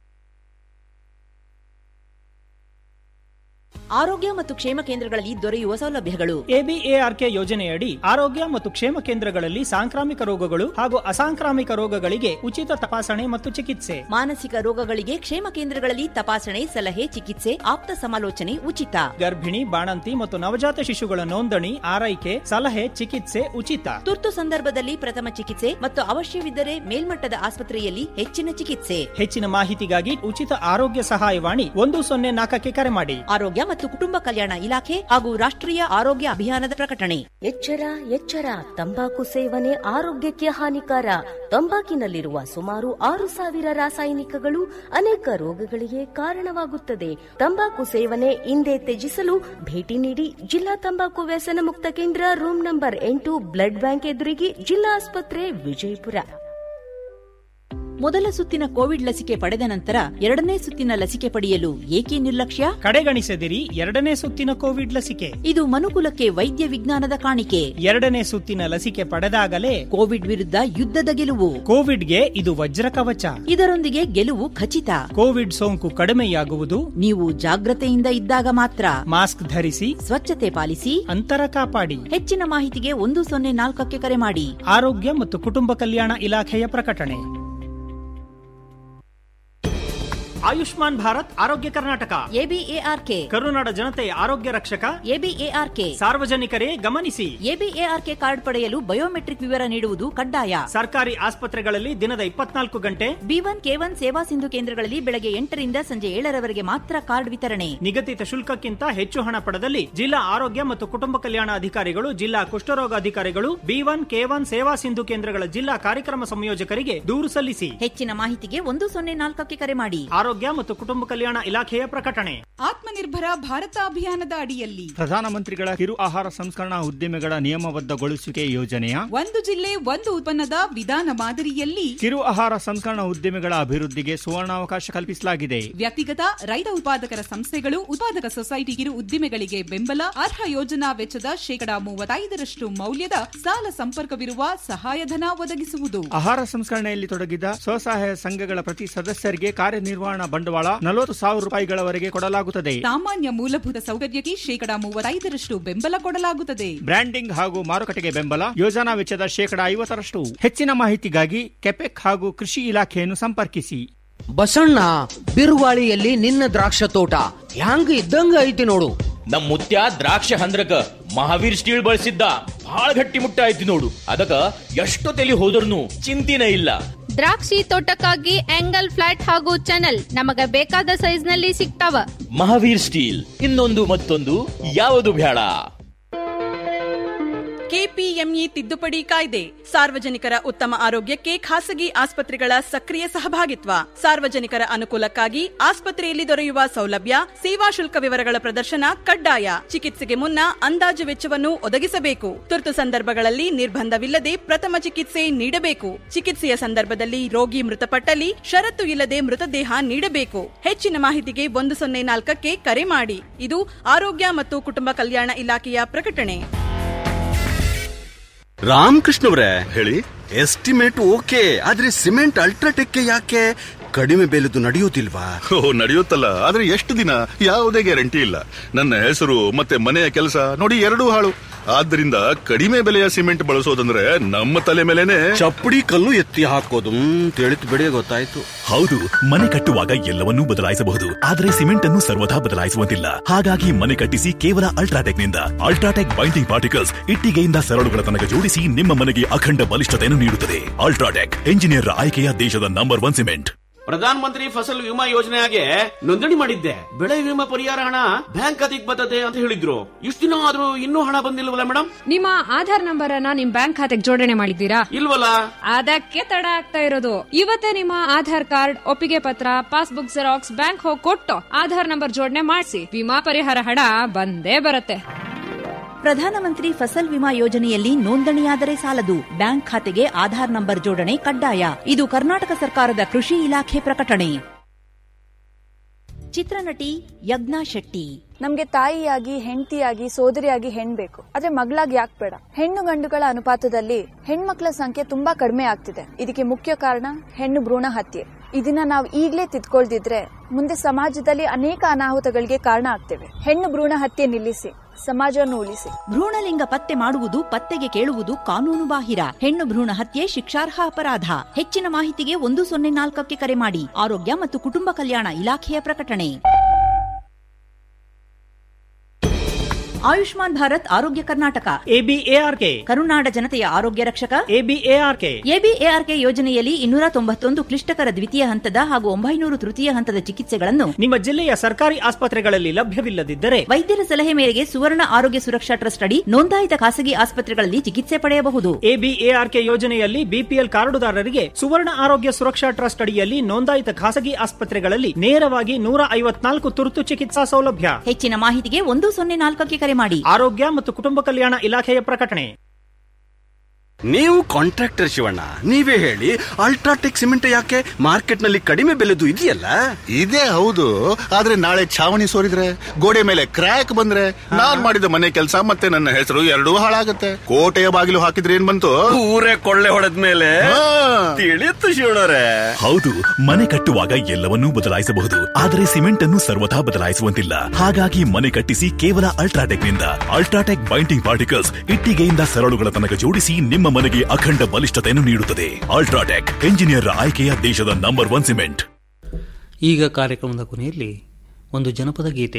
ಆರೋಗ್ಯ ಮತ್ತು ಕ್ಷೇಮ ಕೇಂದ್ರಗಳಲ್ಲಿ ದೊರೆಯುವ ಸೌಲಭ್ಯಗಳು ಎಬಿಎಆರ್ಕೆ ಯೋಜನೆಯಡಿ ಆರೋಗ್ಯ ಮತ್ತು ಕ್ಷೇಮ ಕೇಂದ್ರಗಳಲ್ಲಿ ಸಾಂಕ್ರಾಮಿಕ ರೋಗಗಳು ಹಾಗೂ ಅಸಾಂಕ್ರಾಮಿಕ ರೋಗಗಳಿಗೆ ಉಚಿತ ತಪಾಸಣೆ ಮತ್ತು ಚಿಕಿತ್ಸೆ ಮಾನಸಿಕ ರೋಗಗಳಿಗೆ ಕ್ಷೇಮ ಕೇಂದ್ರಗಳಲ್ಲಿ ತಪಾಸಣೆ ಸಲಹೆ ಚಿಕಿತ್ಸೆ ಆಪ್ತ ಸಮಾಲೋಚನೆ ಉಚಿತ ಗರ್ಭಿಣಿ ಬಾಣಂತಿ ಮತ್ತು ನವಜಾತ ಶಿಶುಗಳ ನೋಂದಣಿ ಆರೈಕೆ ಸಲಹೆ ಚಿಕಿತ್ಸೆ ಉಚಿತ ತುರ್ತು ಸಂದರ್ಭದಲ್ಲಿ ಪ್ರಥಮ ಚಿಕಿತ್ಸೆ ಮತ್ತು ಅವಶ್ಯವಿದ್ದರೆ ಮೇಲ್ಮಟ್ಟದ ಆಸ್ಪತ್ರೆಯಲ್ಲಿ ಹೆಚ್ಚಿನ ಚಿಕಿತ್ಸೆ ಹೆಚ್ಚಿನ ಮಾಹಿತಿಗಾಗಿ ಉಚಿತ ಆರೋಗ್ಯ ಸಹಾಯವಾಣಿ ಒಂದು ಸೊನ್ನೆ ನಾಲ್ಕಕ್ಕೆ ಕರೆ ಮಾಡಿ ಆರೋಗ್ಯ ಮತ್ತು ಕುಟುಂಬ ಕಲ್ಯಾಣ ಇಲಾಖೆ ಹಾಗೂ ರಾಷ್ಟ್ರೀಯ ಆರೋಗ್ಯ ಅಭಿಯಾನದ ಪ್ರಕಟಣೆ ಎಚ್ಚರ ಎಚ್ಚರ ತಂಬಾಕು ಸೇವನೆ ಆರೋಗ್ಯಕ್ಕೆ ಹಾನಿಕಾರ ತಂಬಾಕಿನಲ್ಲಿರುವ ಸುಮಾರು ಆರು ಸಾವಿರ ರಾಸಾಯನಿಕಗಳು ಅನೇಕ ರೋಗಗಳಿಗೆ ಕಾರಣವಾಗುತ್ತದೆ ತಂಬಾಕು ಸೇವನೆ ಹಿಂದೆ ತ್ಯಜಿಸಲು ಭೇಟಿ ನೀಡಿ ಜಿಲ್ಲಾ ತಂಬಾಕು ವ್ಯಸನ ಮುಕ್ತ ಕೇಂದ್ರ ರೂಮ್ ನಂಬರ್ ಎಂಟು ಬ್ಲಡ್ ಬ್ಯಾಂಕ್ ಎದುರಿಗೆ ಜಿಲ್ಲಾ ಆಸ್ಪತ್ರೆ ವಿಜಯಪುರ ಮೊದಲ ಸುತ್ತಿನ ಕೋವಿಡ್ ಲಸಿಕೆ ಪಡೆದ ನಂತರ ಎರಡನೇ ಸುತ್ತಿನ ಲಸಿಕೆ ಪಡೆಯಲು ಏಕೆ ನಿರ್ಲಕ್ಷ್ಯ ಕಡೆಗಣಿಸದಿರಿ ಎರಡನೇ ಸುತ್ತಿನ ಕೋವಿಡ್ ಲಸಿಕೆ ಇದು ಮನುಕುಲಕ್ಕೆ ವೈದ್ಯ ವಿಜ್ಞಾನದ ಕಾಣಿಕೆ ಎರಡನೇ ಸುತ್ತಿನ ಲಸಿಕೆ ಪಡೆದಾಗಲೇ ಕೋವಿಡ್ ವಿರುದ್ಧ ಯುದ್ಧದ ಗೆಲುವು ಕೋವಿಡ್ಗೆ ಇದು ವಜ್ರ ಕವಚ ಇದರೊಂದಿಗೆ ಗೆಲುವು ಖಚಿತ ಕೋವಿಡ್ ಸೋಂಕು ಕಡಿಮೆಯಾಗುವುದು ನೀವು ಜಾಗ್ರತೆಯಿಂದ ಇದ್ದಾಗ ಮಾತ್ರ ಮಾಸ್ಕ್ ಧರಿಸಿ ಸ್ವಚ್ಛತೆ ಪಾಲಿಸಿ ಅಂತರ ಕಾಪಾಡಿ ಹೆಚ್ಚಿನ ಮಾಹಿತಿಗೆ ಒಂದು ಸೊನ್ನೆ ನಾಲ್ಕಕ್ಕೆ ಕರೆ ಮಾಡಿ ಆರೋಗ್ಯ ಮತ್ತು ಕುಟುಂಬ ಕಲ್ಯಾಣ ಇಲಾಖೆಯ ಪ್ರಕಟಣೆ ಆಯುಷ್ಮಾನ್ ಭಾರತ್ ಆರೋಗ್ಯ ಕರ್ನಾಟಕ ಎಬಿಎಆರ್ಕೆ ಕರುನಾಡ ಜನತೆಯ ಆರೋಗ್ಯ ರಕ್ಷಕ ಎಬಿಎಆರ್ಕೆ ಸಾರ್ವಜನಿಕರೇ ಗಮನಿಸಿ ಎಬಿಎಆರ್ಕೆ ಕಾರ್ಡ್ ಪಡೆಯಲು ಬಯೋಮೆಟ್ರಿಕ್ ವಿವರ ನೀಡುವುದು ಕಡ್ಡಾಯ ಸರ್ಕಾರಿ ಆಸ್ಪತ್ರೆಗಳಲ್ಲಿ ದಿನದ ಇಪ್ಪತ್ನಾಲ್ಕು ಗಂಟೆ ಬಿ ಒನ್ ಕೆ ಒನ್ ಸೇವಾ ಸಿಂಧು ಕೇಂದ್ರಗಳಲ್ಲಿ ಬೆಳಗ್ಗೆ ಎಂಟರಿಂದ ಸಂಜೆ ಏಳರವರೆಗೆ ಮಾತ್ರ ಕಾರ್ಡ್ ವಿತರಣೆ ನಿಗದಿತ ಶುಲ್ಕಕ್ಕಿಂತ ಹೆಚ್ಚು ಹಣ ಪಡೆದಲ್ಲಿ ಜಿಲ್ಲಾ ಆರೋಗ್ಯ ಮತ್ತು ಕುಟುಂಬ ಕಲ್ಯಾಣ ಅಧಿಕಾರಿಗಳು ಜಿಲ್ಲಾ ಕುಷ್ಠರೋಗ ಅಧಿಕಾರಿಗಳು ಬಿ ಒನ್ ಕೆ ಒನ್ ಸೇವಾ ಸಿಂಧು ಕೇಂದ್ರಗಳ ಜಿಲ್ಲಾ ಕಾರ್ಯಕ್ರಮ ಸಂಯೋಜಕರಿಗೆ ದೂರು ಸಲ್ಲಿಸಿ ಹೆಚ್ಚಿನ ಮಾಹಿತಿಗೆ ಒಂದು ಸೊನ್ನೆ ನಾಲ್ಕಕ್ಕೆ ಕರೆ ಮಾಡಿ ಆರೋಗ್ಯ ಮತ್ತು ಕುಟುಂಬ ಕಲ್ಯಾಣ ಇಲಾಖೆಯ ಪ್ರಕಟಣೆ ಆತ್ಮನಿರ್ಭರ ಭಾರತ ಅಭಿಯಾನದ ಅಡಿಯಲ್ಲಿ ಪ್ರಧಾನಮಂತ್ರಿಗಳ ಕಿರು ಆಹಾರ ಸಂಸ್ಕರಣಾ ಉದ್ದಿಮೆಗಳ ನಿಯಮಬದ್ಧಗೊಳಿಸುವಿಕೆ ಯೋಜನೆಯ ಒಂದು ಜಿಲ್ಲೆ ಒಂದು ಉತ್ಪನ್ನದ ವಿಧಾನ ಮಾದರಿಯಲ್ಲಿ ಕಿರು ಆಹಾರ ಸಂಸ್ಕರಣಾ ಉದ್ದಿಮೆಗಳ ಅಭಿವೃದ್ಧಿಗೆ ಸುವರ್ಣಾವಕಾಶ ಕಲ್ಪಿಸಲಾಗಿದೆ ವ್ಯಕ್ತಿಗತ ರೈತ ಉತ್ಪಾದಕರ ಸಂಸ್ಥೆಗಳು ಉತ್ಪಾದಕ ಸೊಸೈಟಿ ಕಿರು ಉದ್ದಿಮೆಗಳಿಗೆ ಬೆಂಬಲ ಅರ್ಹ ಯೋಜನಾ ವೆಚ್ಚದ ಶೇಕಡಾ ಮೂವತ್ತೈದರಷ್ಟು ಮೌಲ್ಯದ ಸಾಲ ಸಂಪರ್ಕವಿರುವ ಸಹಾಯಧನ ಒದಗಿಸುವುದು ಆಹಾರ ಸಂಸ್ಕರಣೆಯಲ್ಲಿ ತೊಡಗಿದ ಸ್ವಸಹಾಯ ಸಂಘಗಳ ಪ್ರತಿ ಸದಸ್ಯರಿಗೆ ಕಾರ್ಯನಿರ್ವಹಣಾ ಬಂಡವಾಳ ನಲವತ್ತು ಸಾವಿರ ರೂಪಾಯಿಗಳವರೆಗೆ ಕೊಡಲಾಗುತ್ತದೆ ಸಾಮಾನ್ಯ ಮೂಲಭೂತ ಸೌಕರ್ಯಕ್ಕೆ ಶೇಕಡಾ ಮೂವತ್ತೈದರಷ್ಟು ಬೆಂಬಲ ಕೊಡಲಾಗುತ್ತದೆ ಬ್ರ್ಯಾಂಡಿಂಗ್ ಹಾಗೂ ಮಾರುಕಟ್ಟೆಗೆ ಬೆಂಬಲ ಯೋಜನಾ ವೆಚ್ಚದ ಶೇಕಡಾ ಐವತ್ತರಷ್ಟು ಹೆಚ್ಚಿನ ಮಾಹಿತಿಗಾಗಿ ಕೆಪೆಕ್ ಹಾಗೂ ಕೃಷಿ ಇಲಾಖೆಯನ್ನು ಸಂಪರ್ಕಿಸಿ ಬಸಣ್ಣ ಬಿರುಗಾಳಿಯಲ್ಲಿ ನಿನ್ನ ದ್ರಾಕ್ಷ ತೋಟ ಹ್ಯಾಂಗ ಇದ್ದಂಗ ಐತಿ ನೋಡು ನಮ್ ಮುತ್ಯ ದ್ರಾಕ್ಷ ಹಂದ್ರಕ ಮಹಾವೀರ್ ಸ್ಟೀಲ್ ಬಳಸಿದ್ದ ಬಹಳ ಗಟ್ಟಿ ಮುಟ್ಟ ಐತಿ ನೋಡು ಅದಕ್ಕ ಎಷ್ಟು ತಲಿ ಹೋದ್ರೂ ಚಿಂತಿನೇ ಇಲ್ಲ ದ್ರಾಕ್ಷಿ ತೋಟಕ್ಕಾಗಿ ಆಂಗಲ್ ಫ್ಲಾಟ್ ಹಾಗೂ ಚಾನಲ್ ನಮಗ ಬೇಕಾದ ಸೈಜ್ ನಲ್ಲಿ ಸಿಗ್ತಾವ ಮಹಾವೀರ್ ಸ್ಟೀಲ್ ಇನ್ನೊಂದು ಮತ್ತೊಂದು ಯಾವುದು ಬೇಡ ಕೆಪಿಎಂಇ ತಿದ್ದುಪಡಿ ಕಾಯ್ದೆ ಸಾರ್ವಜನಿಕರ ಉತ್ತಮ ಆರೋಗ್ಯಕ್ಕೆ ಖಾಸಗಿ ಆಸ್ಪತ್ರೆಗಳ ಸಕ್ರಿಯ ಸಹಭಾಗಿತ್ವ ಸಾರ್ವಜನಿಕರ ಅನುಕೂಲಕ್ಕಾಗಿ ಆಸ್ಪತ್ರೆಯಲ್ಲಿ ದೊರೆಯುವ ಸೌಲಭ್ಯ ಸೇವಾ ಶುಲ್ಕ ವಿವರಗಳ ಪ್ರದರ್ಶನ ಕಡ್ಡಾಯ ಚಿಕಿತ್ಸೆಗೆ ಮುನ್ನ ಅಂದಾಜು ವೆಚ್ಚವನ್ನು ಒದಗಿಸಬೇಕು ತುರ್ತು ಸಂದರ್ಭಗಳಲ್ಲಿ ನಿರ್ಬಂಧವಿಲ್ಲದೆ ಪ್ರಥಮ ಚಿಕಿತ್ಸೆ ನೀಡಬೇಕು ಚಿಕಿತ್ಸೆಯ ಸಂದರ್ಭದಲ್ಲಿ ರೋಗಿ ಮೃತಪಟ್ಟಲ್ಲಿ ಷರತ್ತು ಇಲ್ಲದೆ ಮೃತದೇಹ ನೀಡಬೇಕು ಹೆಚ್ಚಿನ ಮಾಹಿತಿಗೆ ಒಂದು ಸೊನ್ನೆ ನಾಲ್ಕಕ್ಕೆ ಕರೆ ಮಾಡಿ ಇದು ಆರೋಗ್ಯ ಮತ್ತು ಕುಟುಂಬ ಕಲ್ಯಾಣ ಇಲಾಖೆಯ ಪ್ರಕಟಣೆ ರಾಮಕೃಷ್ಣವ್ರೆ ಹೇಳಿ ಎಸ್ಟಿಮೇಟ್ ಓಕೆ ಆದ್ರೆ ಸಿಮೆಂಟ್ ಅಲ್ಟ್ರಾಟೆಕ್ ಯಾಕೆ ಕಡಿಮೆ ಬೆಲೆದು ನಡೆಯುವುದಿಲ್ವಾ ಓ ನಡೆಯುತ್ತಲ್ಲ ಆದ್ರೆ ಎಷ್ಟು ದಿನ ಯಾವುದೇ ಗ್ಯಾರಂಟಿ ಇಲ್ಲ ನನ್ನ ಹೆಸರು ಮತ್ತೆ ಮನೆಯ ಕೆಲಸ ನೋಡಿ ಎರಡೂ ಹಾಳು ಆದ್ದರಿಂದ ಕಡಿಮೆ ಬೆಲೆಯ ಸಿಮೆಂಟ್ ಬಳಸೋದಂದ್ರೆ ನಮ್ಮ ತಲೆ ಮೇಲೆನೆ ಚಪ್ಪಡಿ ಕಲ್ಲು ಎತ್ತಿ ಹಾಕೋದು ತಿಳಿತು ಬಿಡಿ ಗೊತ್ತಾಯ್ತು ಹೌದು ಮನೆ ಕಟ್ಟುವಾಗ ಎಲ್ಲವನ್ನೂ ಬದಲಾಯಿಸಬಹುದು ಆದರೆ ಸಿಮೆಂಟ್ ಅನ್ನು ಸರ್ವದಾ ಬದಲಾಯಿಸುವಂತಿಲ್ಲ ಹಾಗಾಗಿ ಮನೆ ಕಟ್ಟಿಸಿ ಕೇವಲ ಅಲ್ಟ್ರಾಟೆಕ್ ನಿಂದ ಅಲ್ಟ್ರಾಟೆಕ್ ಬೈಂಡಿಂಗ್ ಪಾರ್ಟಿಕಲ್ಸ್ ಇಟ್ಟಿಗೆಯಿಂದ ಸರಳುಗಳ ತನಕ ಜೋಡಿಸಿ ನಿಮ್ಮ ಮನೆಗೆ ಅಖಂಡ ಬಲಿಷ್ಠತೆಯನ್ನು ನೀಡುತ್ತದೆ ಅಲ್ಟ್ರಾಟೆಕ್ ಎಂಜಿನಿಯರ್ ಆಯ್ಕೆಯ ದೇಶದ ನಂಬರ್ ಒನ್ ಸಿಮೆಂಟ್ ಪ್ರಧಾನ ಮಂತ್ರಿ ಫಸಲ್ ವಿಮಾ ಯೋಜನೆಗೆ ನೋಂದಣಿ ಮಾಡಿದ್ದೆ ಬೆಳೆ ವಿಮಾ ಪರಿಹಾರ ಹಣ ಬ್ಯಾಂಕ್ ಖಾತೆಗೆ ಬರ್ತದೆ ಅಂತ ಹೇಳಿದ್ರು ಇಷ್ಟು ದಿನ ಆದ್ರೂ ಇನ್ನೂ ಹಣ ಬಂದಿಲ್ವಲ್ಲ ಮೇಡಮ್ ನಿಮ್ಮ ಆಧಾರ್ ನಂಬರ್ ಅನ್ನ ನಿಮ್ ಬ್ಯಾಂಕ್ ಖಾತೆಗೆ ಜೋಡಣೆ ಮಾಡಿದ್ದೀರಾ ಇಲ್ವಲ್ಲ ಅದಕ್ಕೆ ತಡ ಆಗ್ತಾ ಇರೋದು ಇವತ್ತೇ ನಿಮ್ಮ ಆಧಾರ್ ಕಾರ್ಡ್ ಒಪ್ಪಿಗೆ ಪತ್ರ ಪಾಸ್ಬುಕ್ ಜೆರಾಕ್ಸ್ ಬ್ಯಾಂಕ್ ಹೋಗಿ ಕೊಟ್ಟು ಆಧಾರ್ ನಂಬರ್ ಜೋಡಣೆ ಮಾಡಿಸಿ ವಿಮಾ ಪರಿಹಾರ ಹಣ ಬಂದೇ ಬರುತ್ತೆ ಪ್ರಧಾನಮಂತ್ರಿ ಫಸಲ್ ವಿಮಾ ಯೋಜನೆಯಲ್ಲಿ ನೋಂದಣಿಯಾದರೆ ಸಾಲದು ಬ್ಯಾಂಕ್ ಖಾತೆಗೆ ಆಧಾರ್ ನಂಬರ್ ಜೋಡಣೆ ಕಡ್ಡಾಯ ಇದು ಕರ್ನಾಟಕ ಸರ್ಕಾರದ ಕೃಷಿ ಇಲಾಖೆ ಪ್ರಕಟಣೆ ಚಿತ್ರನಟಿ ಯಜ್ಞಾ ಶೆಟ್ಟಿ ನಮ್ಗೆ ತಾಯಿಯಾಗಿ ಹೆಂಡತಿಯಾಗಿ ಸೋದರಿಯಾಗಿ ಹೆಣ್ ಬೇಕು ಆದ್ರೆ ಮಗಳಾಗಿ ಯಾಕೆ ಬೇಡ ಹೆಣ್ಣು ಗಂಡುಗಳ ಅನುಪಾತದಲ್ಲಿ ಹೆಣ್ಮಕ್ಳ ಸಂಖ್ಯೆ ತುಂಬಾ ಕಡಿಮೆ ಆಗ್ತಿದೆ ಇದಕ್ಕೆ ಮುಖ್ಯ ಕಾರಣ ಹೆಣ್ಣು ಭ್ರೂಣ ಹತ್ಯೆ ಇದನ್ನ ನಾವು ಈಗ್ಲೇ ತಿದ್ಕೊಳ್ದಿದ್ರೆ ಮುಂದೆ ಸಮಾಜದಲ್ಲಿ ಅನೇಕ ಅನಾಹುತಗಳಿಗೆ ಕಾರಣ ಆಗ್ತೇವೆ ಹೆಣ್ಣು ಭ್ರೂಣ ಹತ್ಯೆ ನಿಲ್ಲಿಸಿ ಸಮಾಜವನ್ನು ಉಳಿಸಿ ಭ್ರೂಣಲಿಂಗ ಪತ್ತೆ ಮಾಡುವುದು ಪತ್ತೆಗೆ ಕೇಳುವುದು ಕಾನೂನು ಬಾಹಿರ ಹೆಣ್ಣು ಭ್ರೂಣ ಹತ್ಯೆ ಶಿಕ್ಷಾರ್ಹ ಅಪರಾಧ ಹೆಚ್ಚಿನ ಮಾಹಿತಿಗೆ ಒಂದು ಸೊನ್ನೆ ನಾಲ್ಕಕ್ಕೆ ಕರೆ ಮಾಡಿ ಆರೋಗ್ಯ ಮತ್ತು ಕುಟುಂಬ ಕಲ್ಯಾಣ ಇಲಾಖೆಯ ಪ್ರಕಟಣೆ ಆಯುಷ್ಮಾನ್ ಭಾರತ್ ಆರೋಗ್ಯ ಕರ್ನಾಟಕ ಎಬಿಎಆರ್ಕೆ ಕರುನಾಡ ಜನತೆಯ ಆರೋಗ್ಯ ರಕ್ಷಕ ಎಬಿಎಆರ್ಕೆ ಎಬಿಎಆರ್ಕೆ ಯೋಜನೆಯಲ್ಲಿ ಇನ್ನೂರ ತೊಂಬತ್ತೊಂದು ಕ್ಲಿಷ್ಟಕರ ದ್ವಿತೀಯ ಹಂತದ ಹಾಗೂ ಒಂಬೈನೂರು ತೃತೀಯ ಹಂತದ ಚಿಕಿತ್ಸೆಗಳನ್ನು ನಿಮ್ಮ ಜಿಲ್ಲೆಯ ಸರ್ಕಾರಿ ಆಸ್ಪತ್ರೆಗಳಲ್ಲಿ ಲಭ್ಯವಿಲ್ಲದಿದ್ದರೆ ವೈದ್ಯರ ಸಲಹೆ ಮೇರೆಗೆ ಸುವರ್ಣ ಆರೋಗ್ಯ ಸುರಕ್ಷಾ ಟ್ರಸ್ಟ್ ಅಡಿ ನೋಂದಾಯಿತ ಖಾಸಗಿ ಆಸ್ಪತ್ರೆಗಳಲ್ಲಿ ಚಿಕಿತ್ಸೆ ಪಡೆಯಬಹುದು ಎಬಿಎಆರ್ಕೆ ಯೋಜನೆಯಲ್ಲಿ ಬಿಪಿಎಲ್ ಕಾರ್ಡುದಾರರಿಗೆ ಸುವರ್ಣ ಆರೋಗ್ಯ ಸುರಕ್ಷಾ ಟ್ರಸ್ಟ್ ಅಡಿಯಲ್ಲಿ ನೋಂದಾಯಿತ ಖಾಸಗಿ ಆಸ್ಪತ್ರೆಗಳಲ್ಲಿ ನೇರವಾಗಿ ನೂರ ಐವತ್ನಾಲ್ಕು ತುರ್ತು ಚಿಕಿತ್ಸಾ ಸೌಲಭ್ಯ ಹೆಚ್ಚಿನ ಮಾಹಿತಿಗೆ ಒಂದು ಸೊನ್ನೆ ನಾಲ್ಕಕ್ಕೆ ಕರೆ ಮಾಡಿ ಆರೋಗ್ಯ ಮತ್ತು ಕುಟುಂಬ ಕಲ್ಯಾಣ ಇಲಾಖೆಯ ಪ್ರಕಟಣೆ ನೀವು ಕಾಂಟ್ರಾಕ್ಟರ್ ಶಿವಣ್ಣ ನೀವೇ ಹೇಳಿ ಅಲ್ಟ್ರಾಟೆಕ್ ಸಿಮೆಂಟ್ ಯಾಕೆ ಮಾರ್ಕೆಟ್ ನಲ್ಲಿ ಕಡಿಮೆ ಬೆಲೆದು ಇದೆಯಲ್ಲ ಇದೇ ಹೌದು ಆದ್ರೆ ನಾಳೆ ಛಾವಣಿ ಸೋರಿದ್ರೆ ಗೋಡೆ ಮೇಲೆ ಕ್ರ್ಯಾಕ್ ಬಂದ್ರೆ ನಾನ್ ಮಾಡಿದ ಮನೆ ಕೆಲಸ ಮತ್ತೆ ನನ್ನ ಹೆಸರು ಎರಡೂ ಹಾಳಾಗತ್ತೆ ಕೋಟೆಯ ಬಾಗಿಲು ಹಾಕಿದ್ರೆ ಏನ್ ಬಂತು ಊರೇ ಕೊಳ್ಳೆ ಹೊಡೆದ ಮೇಲೆ ತಿಳಿಯುತ್ತು ಶಿವಣ್ಣರೇ ಹೌದು ಮನೆ ಕಟ್ಟುವಾಗ ಎಲ್ಲವನ್ನೂ ಬದಲಾಯಿಸಬಹುದು ಆದರೆ ಸಿಮೆಂಟ್ ಅನ್ನು ಸರ್ವಥಾ ಬದಲಾಯಿಸುವಂತಿಲ್ಲ ಹಾಗಾಗಿ ಮನೆ ಕಟ್ಟಿಸಿ ಕೇವಲ ಅಲ್ಟ್ರಾಟೆಕ್ ನಿಂದ ಅಲ್ಟ್ರಾಟೆಕ್ ಬೈಂಡಿಂಗ್ ಪಾರ್ಟಿಕಲ್ಸ್ ಇಟ್ಟಿಗೆಯಿಂದ ಸರಳುಗಳ ತನಕ ಜೋಡಿಸಿ ನಿಮ್ಮ ಮನೆಗೆ ಅಖಂಡ ಬಲಿಷ್ಠತೆಯನ್ನು ನೀಡುತ್ತದೆ ಅಲ್ಟ್ರಾಟೆಕ್ ಎಂಜಿನಿಯರ್ ಆಯ್ಕೆಯ ದೇಶದ ನಂಬರ್ ಒನ್ ಸಿಮೆಂಟ್ ಈಗ ಕಾರ್ಯಕ್ರಮದ ಕೊನೆಯಲ್ಲಿ ಒಂದು ಜನಪದ ಗೀತೆ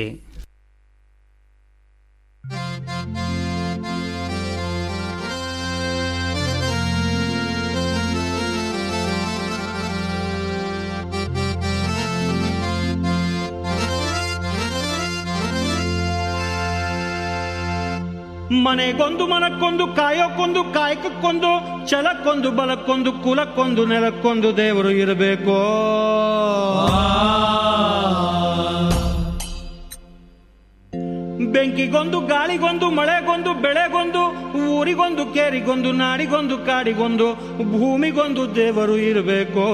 ಮನೆಗೊಂದು ಮನಕ್ಕೊಂದು ಕಾಯೋಕ್ಕೊಂದು ಕಾಯಕಕ್ಕೊಂದು ಛಲಕ್ಕೊಂದು ಬಲಕ್ಕೊಂದು ಕುಲಕ್ಕೊಂದು ನೆಲಕ್ಕೊಂದು ದೇವರು ಇರಬೇಕು ಬೆಂಕಿಗೊಂದು ಗಾಳಿಗೊಂದು ಮಳೆಗೊಂದು ಬೆಳೆಗೊಂದು ಊರಿಗೊಂದು ಕೇರಿಗೊಂದು ನಾಡಿಗೊಂದು ಕಾಡಿಗೊಂದು ಭೂಮಿಗೊಂದು ದೇವರು ಇರಬೇಕು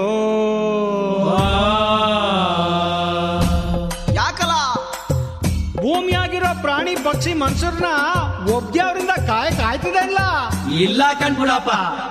ಯಾಕಲ ಭೂಮಿಯಾಗಿರೋ ಪ್ರಾಣಿ ಪಕ್ಷಿ ಮನುಷ್ಯರನ್ನ ಒಬ್ಬ್ಯಾವ್ರಿಂದ ಕಾಯ ಕಾಯ್ತಿದೆ ಇಲ್ಲ ಇಲ್ಲ ಕಣ್ಬಿಡಪ್ಪ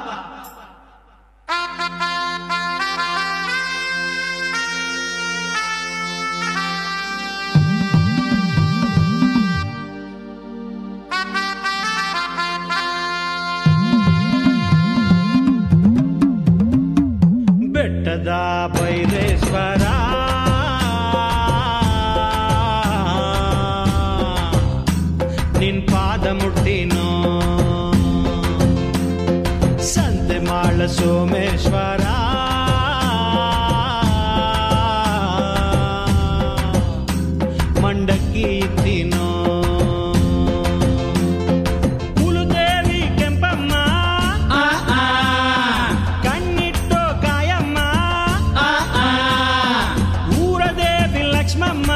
ಬೆಟ್ಟದ ಬೈರೇಶ್ವರ ನಿನ್ ಪಾದ ಮುಟ್ಟಿನೋ ಸಂತೆ ಮಾಳ ಸೋಮೇಶ್ವರ ಮಂಡಕ್ಕಿ ಇತ್ತಿನೋ ಕುಲದೇವಿ ಕೆಂಪಮ್ಮ ಕಣ್ಣಿಟ್ಟು ಕಾಯಮ್ಮ ಊರದೇವಿ ಲಕ್ಷ್ಮಮ್ಮ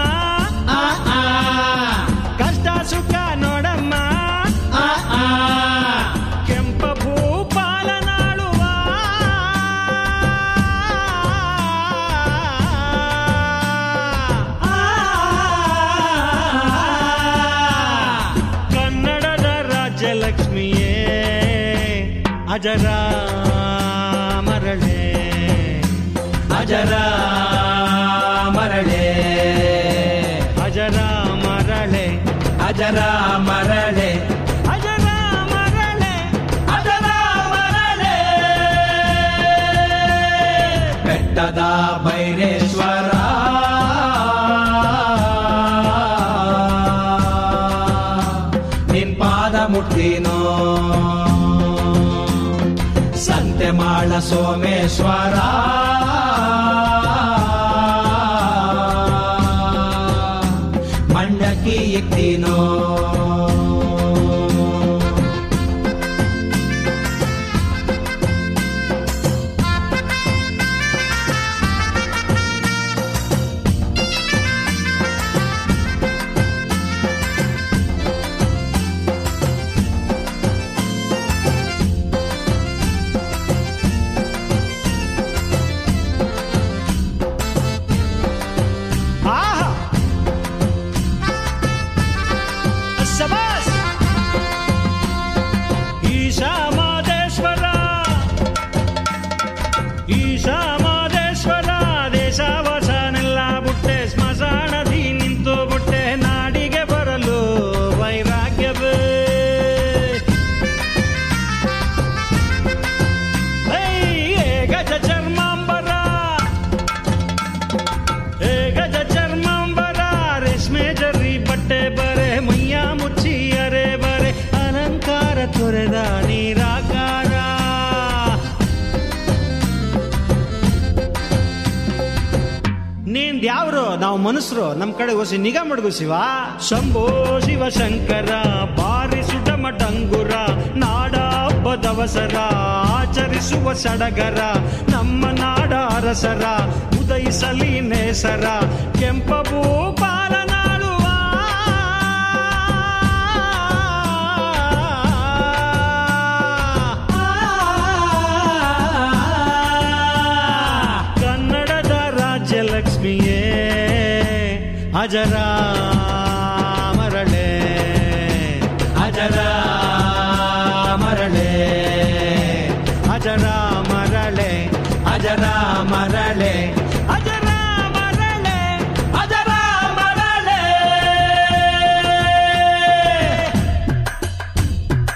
ಕಷ್ಟ ಸುಖ ನೋಡಮ್ಮ ಕೆಂಪ ಭೂಪಾಲ ನಾಳುವ ಕನ್ನಡದ ರಾಜ್ಯಲಕ್ಷ್ಮಿಯೇ ಅಜರ ಮರಳೆ ಅಜರ ಮರಳೆ ಅಜರ ಮರಳೆ ಅಜರ ಮರಳೆ ಅಜರ ಮರಳೆ ಅಜರ ಮರಳೆ ಬೆಟ್ಟದ ಭೈರೇಶ್ವರ ನಿನ್ ಪಾದ ಮುಟ್ಟಿನೋ ಸಂತೆ ಮಾಳ ಸೋಮೇಶ್ವರ ಮಂಡಕ್ಕಿ ಇಟ್ಟಿನೋ ಆಹಾ ಸಬಾಸ್ ಈಶಾ ಮಾದೇಶ್ವರ ಈಶಾ ಮಾದೇಶ್ವರ ದೇಶ ವಸನೆಲ್ಲ ಬುಟ್ಟೆ ಸ್ಮಶಾನದಿ ನಿಂತು ಬುಟ್ಟೆ ನಾಡಿಗೆ ಬರಲು ವೈರಾಗ್ಯವೇ ಹೇ ಗಜ ಚರ್ಮಾಂಬರ ಏ ಗಜ ಚರ್ಮಾಂಬರ ರೇಷ್ಮೆ ಜರಿ ಬಟ್ಟೆ ಬರೆ ಮೈಯ ಮುಚ್ಚಿ ನಾವು ಮನುಷ್ಯರು ನಮ್ ಕಡೆ ಹೊಸಿ ನಿಗಾ ಮಡ್ಗು ಶಿವ ಶಂಭೋ ಶಿವ ಶಂಕರ ಬಾರಿ ಸುಡಮ ಡಂಗುರ ನಾಡ ಹಬ್ಬದವಸರ ಆಚರಿಸುವ ಸಡಗರ ನಮ್ಮ ನಾಡ ಅರಸರ ಉದಯಿಸಲಿ ನೇಸರ ಕೆಂಪ ಭೂಪಾಲನಾಳುವ ಕನ್ನಡದ ರಾಜ್ಯಲಕ್ಷ್ಮಿಯೇ ಅಜರ ಮರಳೆ ಅಜರ ಮರಳೆ ಅಜರ ಮರಳೆ ಅಜರ ಮರಳೆ